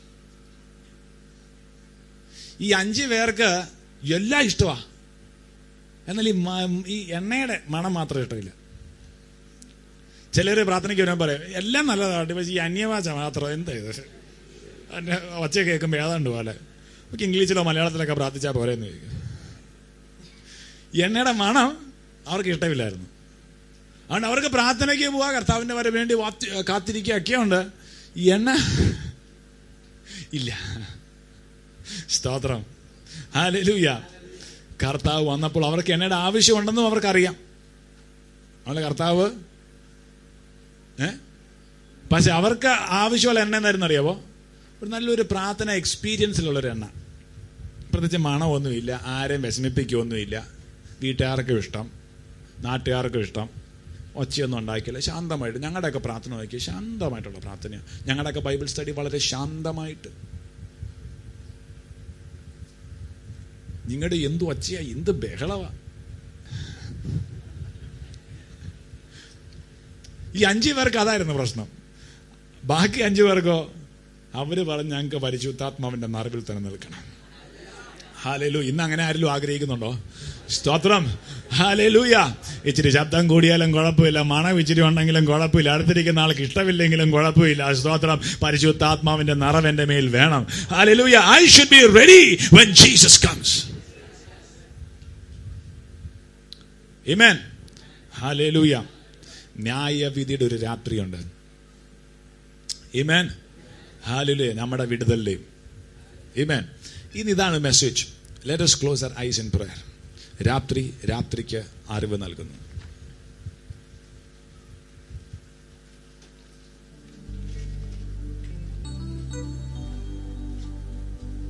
ഈ അഞ്ച് പേർക്ക് എല്ലാം ഇഷ്ടമാ എന്നാൽ ഈ മ- ഈ എണ്ണയുടെ മണം മാത്രം ഇഷ്ടമില്ല ചിലര് പ്രാർത്ഥനയ്ക്ക് വരുമ്പോൾ പറയും എല്ലാം നല്ലതാണ് പക്ഷേ ഈ അന്യഭാഷ മാത്രം എന്താ ഇത് അന്യ ഒച്ച കേൾക്കുമ്പോൾ ഏതാണ്ട് പോലെ നമുക്ക് ഇംഗ്ലീഷിലോ മലയാളത്തിലൊക്കെ പ്രാർത്ഥിച്ചാൽ പോരെ എന്ന് ചോദിക്കും എണ്ണയുടെ മണം അവർക്ക് ഇഷ്ടമില്ലായിരുന്നു അതുകൊണ്ട് അവർക്ക് പ്രാർത്ഥനയ്ക്ക് പോവാ കർത്താവിന്റെ വരെ വേണ്ടി വാത്തി- കാത്തിരിക്കുകയൊക്കെ ഉണ്ട് ഈ എണ്ണ ഇല്ല സ്തോത്രം ഹാലൂയ കർത്താവ് വന്നപ്പോൾ അവർക്ക് എണ്ണയുടെ ആവശ്യമുണ്ടെന്നും അവർക്കറിയാം അവളുടെ കർത്താവ് ഏ പക്ഷെ അവർക്ക് ആവശ്യമുള്ള എണ്ണ എന്തായിരുന്നു അറിയാവോ ഒരു നല്ലൊരു പ്രാർത്ഥന എക്സ്പീരിയൻസിലുള്ളൊരു എണ്ണ പ്രത്യേകിച്ച് മണമൊന്നുമില്ല ആരെയും വിഷമിപ്പിക്കുകയൊന്നുമില്ല വീട്ടുകാർക്കും ഇഷ്ടം നാട്ടുകാർക്കും ഇഷ്ടം ഒച്ചയൊന്നും ഉണ്ടാക്കിയില്ല ശാന്തമായിട്ട് ഞങ്ങളുടെയൊക്കെ പ്രാർത്ഥന നോക്കി ശാന്തമായിട്ടുള്ള പ്രാർത്ഥനയാണ് ഞങ്ങളുടെയൊക്കെ ബൈബിൾ സ്റ്റഡി വളരെ ശാന്തമായിട്ട് നിങ്ങളുടെ എന്ത് ഒച്ചയാ എന്ത് ബഹളവാ ഈ അഞ്ചു പേർക്ക് അതായിരുന്നു പ്രശ്നം ബാക്കി അഞ്ചു പേർക്കോ അവര് പറഞ്ഞ് ഞങ്ങൾക്ക് പരിശുദ്ധാത്മാവിന്റെ നിറവിൽ തന്നെ നിൽക്കണം ഹാലേലു ഇന്ന് അങ്ങനെ ആരെങ്കിലും ആഗ്രഹിക്കുന്നുണ്ടോ സ്തോത്രം ഹാലേലൂയ ഇച്ചിരി ശബ്ദം കൂടിയാലും കുഴപ്പമില്ല മണം ഇച്ചിരി ഉണ്ടെങ്കിലും കുഴപ്പമില്ല അടുത്തിരിക്കുന്ന ആൾക്ക് ഇഷ്ടമില്ലെങ്കിലും കുഴപ്പമില്ല സ്തോത്രം പരിശുദ്ധാത്മാവിന്റെ നിറവ് എന്റെ മേൽ വേണം hallelujah I should be ready when Jesus comes amen hallelujah ന്യായവിധിയുടെ ഒരു രാത്രിയുണ്ട് ഇമേൻ ഹാലുലേ നമ്മുടെ വിടുതലിലെയും ഇമേൻ ഇനി ഇതാണ് message let us close our eyes in prayer രാത്രി രാത്രിക്ക് അറിവ് നൽകുന്നു